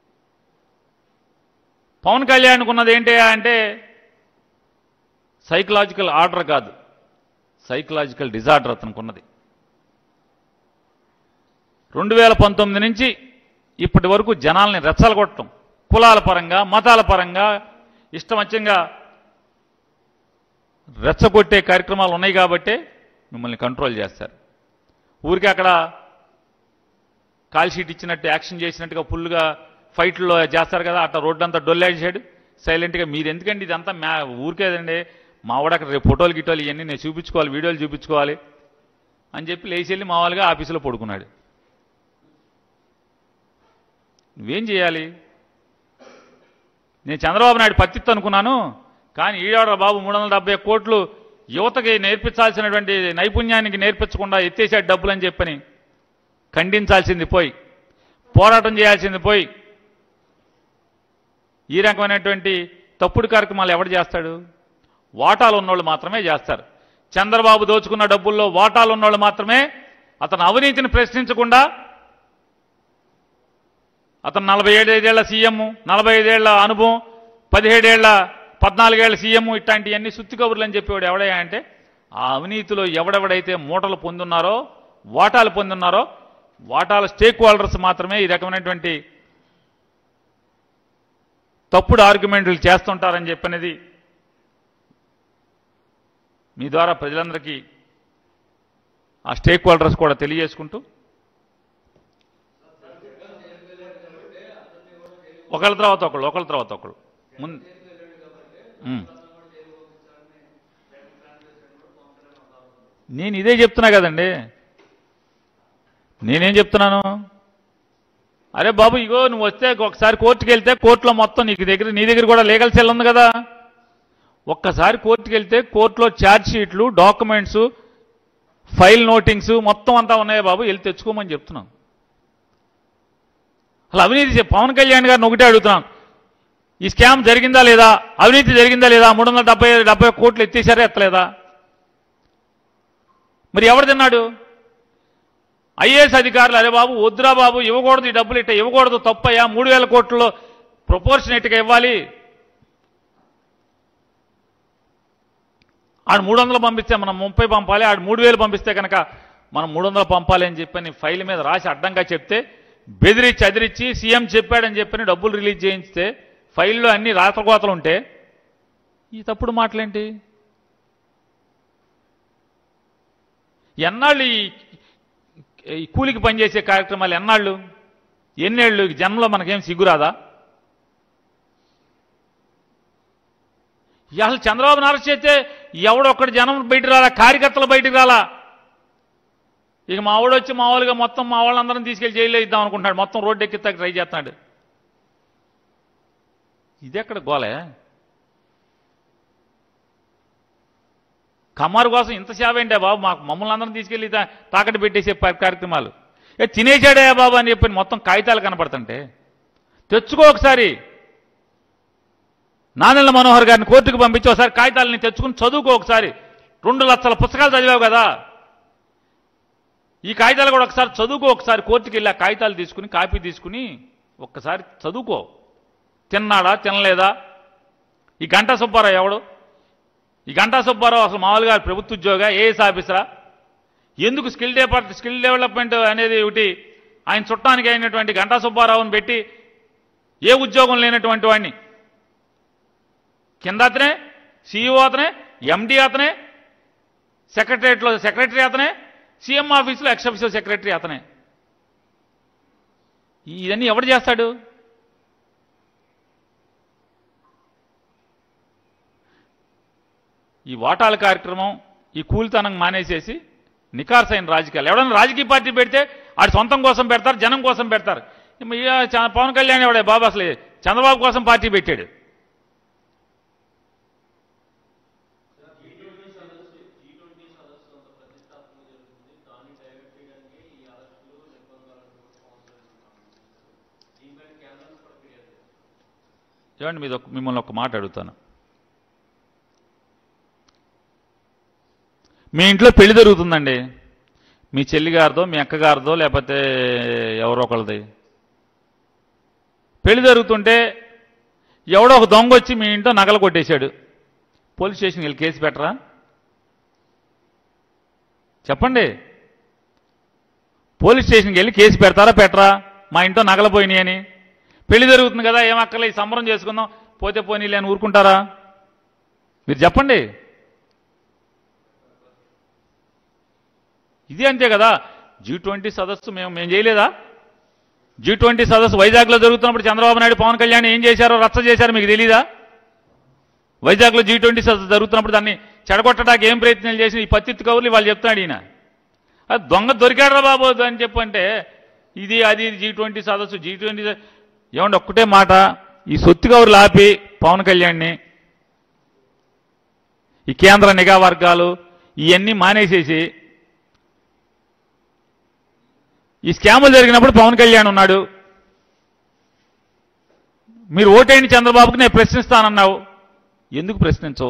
పవన్ కళ్యాణ్కు ఉన్నది ఏంటి అంటే సైకలాజికల్ ఆర్డర్ కాదు సైకలాజికల్ డిజార్డర్ అతనికి ఉన్నది రెండు వేల పంతొమ్మిది నుంచి ఇప్పటి వరకు జనాల్ని రెచ్చలగొట్టడం కులాల పరంగా మతాల పరంగా ఇష్టమచ్చంగా రెచ్చగొట్టే కార్యక్రమాలు ఉన్నాయి కాబట్టే మిమ్మల్ని కంట్రోల్ చేస్తారు ఊరికి అక్కడ కాల్ షీట్ ఇచ్చినట్టు యాక్షన్ చేసినట్టుగా ఫుల్గా ఫైట్లో చేస్తారు కదా అట్లా రోడ్డు అంతా డొల్లేసాడు సైలెంట్గా మీరు ఎందుకండి ఇదంతా మ్యా ఊరికేదండి మా వాడు అక్కడ రేపు ఫోటోలు గిటోలు ఇవన్నీ నేను చూపించుకోవాలి వీడియోలు చూపించుకోవాలి అని చెప్పి లేచి వెళ్ళి మామూలుగా ఆఫీసులో పడుకున్నాడు నువ్వేం చేయాలి నేను చంద్రబాబు నాయుడు పత్తిత్తు అనుకున్నాను కానీ ఈడాడ బాబు మూడు వందల డెబ్బై కోట్లు యువతకి నేర్పించాల్సినటువంటి నైపుణ్యానికి నేర్పించకుండా ఎత్తేసాడు డబ్బులు అని చెప్పని ఖండించాల్సింది పోయి పోరాటం చేయాల్సింది పోయి ఈ రకమైనటువంటి తప్పుడు కార్యక్రమాలు ఎవడు చేస్తాడు వాటాలు ఉన్నోళ్ళు మాత్రమే చేస్తారు చంద్రబాబు దోచుకున్న డబ్బుల్లో వాటాలు ఉన్నోళ్ళు మాత్రమే అతను అవినీతిని ప్రశ్నించకుండా అతను నలభై ఐదేళ్ల సీఎం నలభై ఐదేళ్ల అనుభవం పదిహేడేళ్ల పద్నాలుగేళ్ల సీఎం ఇట్లాంటివన్నీ సుత్తి కబుర్లు అని చెప్పేవాడు ఎవడయ్యా అంటే ఆ అవినీతిలో ఎవడెవడైతే మూటలు పొందున్నారో వాటాలు పొందున్నారో వాటాల స్టేక్ హోల్డర్స్ మాత్రమే ఈ రకమైనటువంటి తప్పుడు ఆర్గ్యుమెంట్లు చేస్తుంటారని చెప్పినది మీ ద్వారా ప్రజలందరికీ ఆ స్టేక్ హోల్డర్స్ కూడా తెలియజేసుకుంటూ ఒకళ్ళ తర్వాత ఒకళ్ళు ఒకళ్ళ తర్వాత ఒకళ్ళు ముందు ఉమ్. నేను ఇదే చెప్తున్నా కదండి నేనేం చెప్తున్నాను అరే బాబు ఇగో నువ్వు వస్తే ఒకసారి కోర్టుకి వెళ్తే కోర్టులో మొత్తం నీకు దగ్గర నీ దగ్గర కూడా లీగల్ సెల్ ఉంది కదా ఒక్కసారి కోర్టుకి వెళ్తే కోర్టులో ఛార్జ్ షీట్లు డాక్యుమెంట్స్ ఫైల్ నోటింగ్స్ మొత్తం అంతా ఉన్నాయి బాబు వెళ్ళి తెచ్చుకోమని చెప్తున్నాను అసలు అవినీతి చే- పవన్ కళ్యాణ్ గారిని ఒకటే అడుగుతున్నాను ఈ స్కామ్ జరిగిందా లేదా అవినీతి జరిగిందా లేదా మూడు వందల డెబ్బై డెబ్బై కోట్లు ఎత్తేసారా ఎత్తలేదా మరి ఎవరు తిన్నాడు ఐఏఎస్ అధికారులు అరే బాబు వద్దురా బాబు ఇవ్వకూడదు ఈ డబ్బులు ఇట్ట ఇవ్వకూడదు తప్పయ్యా మూడు వేల కోట్లలో ప్రొపోర్షనేట్గా ఇవ్వాలి ఆడు మూడు వందలు పంపిస్తే మనం ముప్పై పంపాలి ఆడు మూడు వేలు పంపిస్తే కనుక మనం మూడు వందలు పంపాలి అని చెప్పని ఫైల్ మీద రాసి అడ్డంగా చెప్తే బెదిరించి అదిరించి సీఎం చెప్పాడని చెప్పని డబ్బులు రిలీజ్ చేయించితే ఫైల్లో అన్ని రాతకోతలు ఉంటే ఈ తప్పుడు మాటలేంటి ఎన్నాళ్ళు ఈ ఈ కూలికి పనిచేసే కార్యక్రమాలు ఎన్నాళ్ళు ఎన్నేళ్ళు ఈ జన్మలో మనకేం సిగ్గురాదా అసలు చంద్రబాబు అరెస్ట్ చేస్తే ఎవడొక్కడి జనం బయటికి రాలా కార్యకర్తలు బయటికి రాలా ఇక మా వాడు వచ్చి మామూలుగా మొత్తం మా వాళ్ళందరం తీసుకెళ్లి జైల్లో ఇద్దాం అనుకుంటున్నాడు మొత్తం రోడ్డు ఎక్కిస్తాక ట్రై చేస్తున్నాడు ఇది ఎక్కడ గోలే కమ్మారు కోసం ఇంత సేవ ఏంటే బాబు మాకు మమ్మల్ని అందరం తీసుకెళ్లి తా- తాకట్టు పెట్టేసే ప- కార్యక్రమాలు ఏ తినేసాడే బాబు అని చెప్పి మొత్తం కాగితాలు కనపడుతుంటే తెచ్చుకో ఒకసారి నానెల్ల మనోహర్ గారిని కోర్టుకు పంపించి ఒకసారి కాగితాలని తెచ్చుకుని చదువుకో ఒకసారి రెండు లక్షల పుస్తకాలు చదివావు కదా ఈ కాగితాలు కూడా ఒకసారి చదువుకో ఒకసారి కోర్టుకి వెళ్ళి ఆ కాగితాలు తీసుకుని కాపీ తీసుకుని ఒక్కసారి చదువుకో తిన్నాడా తినలేదా ఈ గంటా సుబ్బారావు ఎవడు ఈ గంటా సుబ్బారావు అసలు మామూలుగా ప్రభుత్వ ఉద్యోగ ఏఎస్ ఆఫీసరా ఎందుకు స్కిల్ డెపార్ట్ స్కిల్ డెవలప్మెంట్ అనేది ఒకటి ఆయన చుట్టానికి అయినటువంటి గంటా సుబ్బారావుని పెట్టి ఏ ఉద్యోగం లేనటువంటి వాడిని కింద అతనే సీఈఓ అతనే ఎండి అతనే సెక్రటరియట్లో సెక్రటరీ అతనే సీఎం ఆఫీసులో ఎక్స్ ఆఫీసర్ సెక్రటరీ అతనే ఇవన్నీ ఎవడు చేస్తాడు ఈ వాటాల కార్యక్రమం ఈ కూలితనం మానేసేసి నికార్సైన రాజకీయాలు ఎవడన్నా రాజకీయ పార్టీ పెడితే ఆడి సొంతం కోసం పెడతారు జనం కోసం పెడతారు ఇక చ- పవన్ కళ్యాణ్ ఎవడే బాబు అసలు చంద్రబాబు కోసం పార్టీ పెట్టాడు చూడండి మీద ఒక మిమ్మల్ని ఒక మాట అడుగుతాను మీ ఇంట్లో పెళ్లి జరుగుతుందండి మీ చెల్లి గారిదో మీ అక్కగారిదో లేకపోతే ఎవరో ఒకళ్ళది పెళ్లి జరుగుతుంటే ఎవడో ఒక దొంగ వచ్చి మీ ఇంట్లో నగలు కొట్టేశాడు పోలీస్ స్టేషన్కి వెళ్ళి కేసు పెట్టరా చెప్పండి పోలీస్ స్టేషన్కి వెళ్ళి కేసు పెడతారా పెట్టరా మా ఇంట్లో నగలు పోయినాయి అని పెళ్లి జరుగుతుంది కదా ఏం అక్కర్లే ఈ సంబరం చేసుకుందాం పోతే పోనీలే అని ఊరుకుంటారా మీరు చెప్పండి ఇది అంతే కదా జీ ట్వంటీ సదస్సు మేము మేము చేయలేదా జీ ట్వంటీ సదస్సు వైజాగ్లో జరుగుతున్నప్పుడు చంద్రబాబు నాయుడు పవన్ కళ్యాణ్ ఏం చేశారో రచ్చ చేశారో మీకు తెలీదా వైజాగ్లో జీ ట్వంటీ సదస్సు జరుగుతున్నప్పుడు దాన్ని చెడగొట్టడానికి ఏం ప్రయత్నాలు చేసి ఈ పత్తిత్తు కౌరులు వాళ్ళు చెప్తున్నాడు ఈయన అది దొంగ దొరికాడరా బాబు అని చెప్పంటే ఇది అది జీ ట్వంటీ సదస్సు జీ ట్వంటీ ఏమంటే ఒక్కటే మాట ఈ సొత్తు కౌరులు ఆపి పవన్ కళ్యాణ్ని ఈ కేంద్ర నిఘా వర్గాలు ఇవన్నీ మానేసేసి ఈ స్కాములు జరిగినప్పుడు పవన్ కళ్యాణ్ ఉన్నాడు మీరు ఓటేయండి చంద్రబాబుకి నేను ప్రశ్నిస్తానన్నావు ఎందుకు ప్రశ్నించవు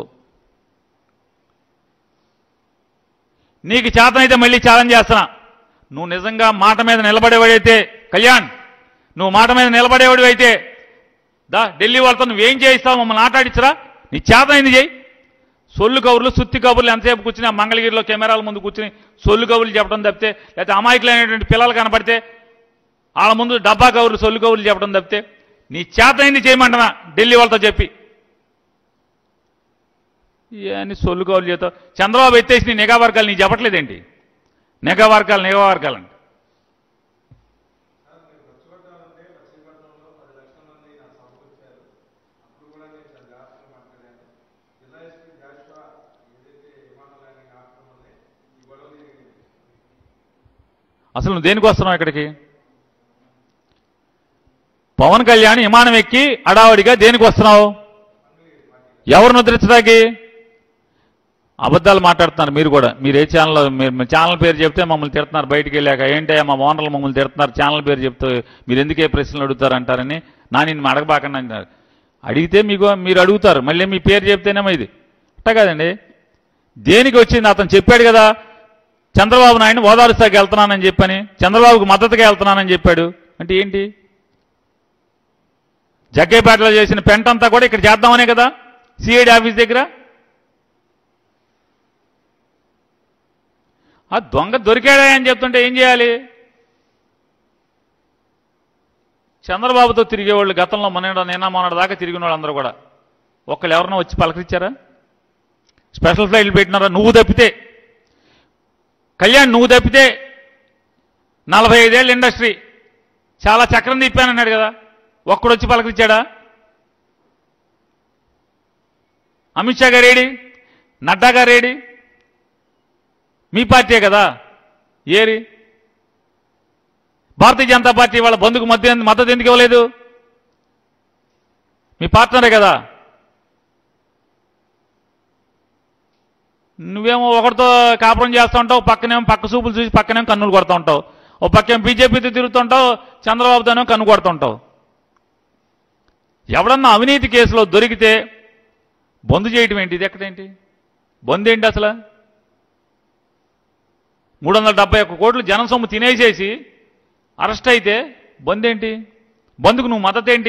నీకు చేతనైతే మళ్ళీ ఛాలెంజ్ చేస్తున్నా నువ్వు నిజంగా మాట మీద నిలబడేవాడైతే కళ్యాణ్ నువ్వు మాట మీద నిలబడేవాడు అయితే దా ఢిల్లీ వాళ్ళతో నువ్వేం చేయిస్తావు మమ్మల్ని ఆటాడించరా నీ చేతనైంది చేయి సొల్లు కబుర్లు సుత్తి కబుర్లు ఎంతసేపు కూర్చుని ఆ మంగళగిరిలో కెమెరాల ముందు కూర్చుని సొల్లు కబుర్లు చెప్పడం తప్పితే లేకపోతే అమాయకులైనటువంటి పిల్లలు కనపడితే వాళ్ళ ముందు డబ్బా కబుర్లు సొల్లు కబుర్లు చెప్పడం తప్పితే నీ చేతనైంది చేయమంటున్నా ఢిల్లీ వాళ్ళతో చెప్పి అని సొల్లు కబుర్లు చేస్తావు చంద్రబాబు ఎత్తేసి నీ నిఘా వర్గాలు నీకు చెప్పట్లేదేంటి నిఘా వర్గాలు నిఘా వర్గాలు అంటే అసలు నువ్వు దేనికి వస్తున్నావు ఇక్కడికి పవన్ కళ్యాణ్ విమానం ఎక్కి అడావడిగా దేనికి వస్తున్నావు ఎవరు నిద్రించడానికి అబద్ధాలు మాట్లాడుతున్నారు మీరు కూడా మీరు ఏ ఛానల్ మీరు మీ ఛానల్ పేరు చెప్తే మమ్మల్ని తిడుతున్నారు బయటికి వెళ్ళాక ఏంటయ్యా మా ఓనర్లు మమ్మల్ని తిడుతున్నారు ఛానల్ పేరు చెప్తే మీరు ఎందుకే ప్రశ్నలు అడుగుతారు అంటారని నా నిన్ను అడగబాకండి అంటారు అడిగితే మీకు మీరు అడుగుతారు మళ్ళీ మీ పేరు చెప్తేనేమో ఇది అట్ట కదండి దేనికి వచ్చింది అతను చెప్పాడు కదా చంద్రబాబు నాయుడు ఓదారుస్తాకి వెళ్తున్నానని చెప్పని చంద్రబాబుకు మద్దతుగా వెళ్తున్నానని చెప్పాడు అంటే ఏంటి జగ్గేపేటలో చేసిన పెంట అంతా కూడా ఇక్కడ చేద్దామనే కదా సిఐడి ఆఫీస్ దగ్గర ఆ దొంగ దొరికాడా అని చెప్తుంటే ఏం చేయాలి చంద్రబాబుతో తిరిగేవాళ్ళు గతంలో మన నిన్న మొన్నటి దాకా తిరిగిన వాళ్ళందరూ కూడా ఒకళ్ళు ఎవరన్నా వచ్చి పలకరించారా స్పెషల్ ఫ్లైట్లు పెట్టినారా నువ్వు తప్పితే కళ్యాణ్ నువ్వు తప్పితే నలభై ఐదేళ్ళ ఇండస్ట్రీ చాలా చక్రం తిప్పానన్నాడు కదా ఒక్కడు వచ్చి పలకరించాడా అమిత్ షా గారేడి నడ్డా గారేడి మీ పార్టీ కదా ఏరి భారతీయ జనతా పార్టీ వాళ్ళ బంధుకు మధ్య మద్దతు ఎందుకు ఇవ్వలేదు మీ పార్ట్నరే కదా నువ్వేమో ఒకరితో కాపురం చేస్తూ ఉంటావు పక్కనేమో పక్క చూపులు చూసి పక్కనేమో కన్నులు కొడుతూ ఉంటావు ఓ పక్కేమో బీజేపీతో తిరుగుతుంటావు చంద్రబాబుతోనో కన్ను కొడుతూ ఉంటావు ఎవడన్నా అవినీతి కేసులో దొరికితే బొందు చేయటం ఏంటి ఇది ఎక్కడేంటి బొందు ఏంటి అసలు మూడు వందల డెబ్బై ఒక్క కోట్లు జనం సొమ్ము తినేసేసి అరెస్ట్ అయితే బంద్ ఏంటి బంద్కు నువ్వు మద్దతు ఏంటి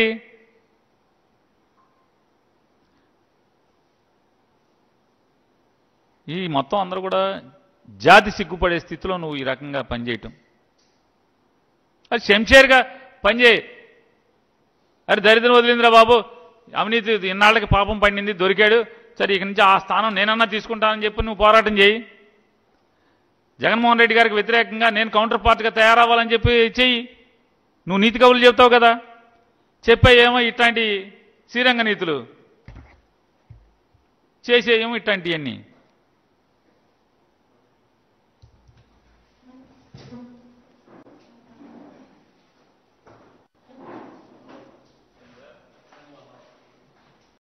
ఈ మొత్తం అందరూ కూడా జాతి సిగ్గుపడే స్థితిలో నువ్వు ఈ రకంగా పనిచేయటం అది శంషేర్గా పనిచేయి అరే దరిద్రం వదిలిందిరా బాబు అవినీతి ఇన్నాళ్ళకి పాపం పండింది దొరికాడు సరే ఇక నుంచి ఆ స్థానం నేనన్నా తీసుకుంటానని చెప్పి నువ్వు పోరాటం చేయి జగన్మోహన్ రెడ్డి గారికి వ్యతిరేకంగా నేను కౌంటర్ పార్ట్గా తయారవ్వాలని చెప్పి చెయ్యి నువ్వు నీతి కవులు చెప్తావు కదా చెప్పే ఏమో ఇట్లాంటి శ్రీరంగ నీతులు చేసేయేమో ఇట్లాంటివన్నీ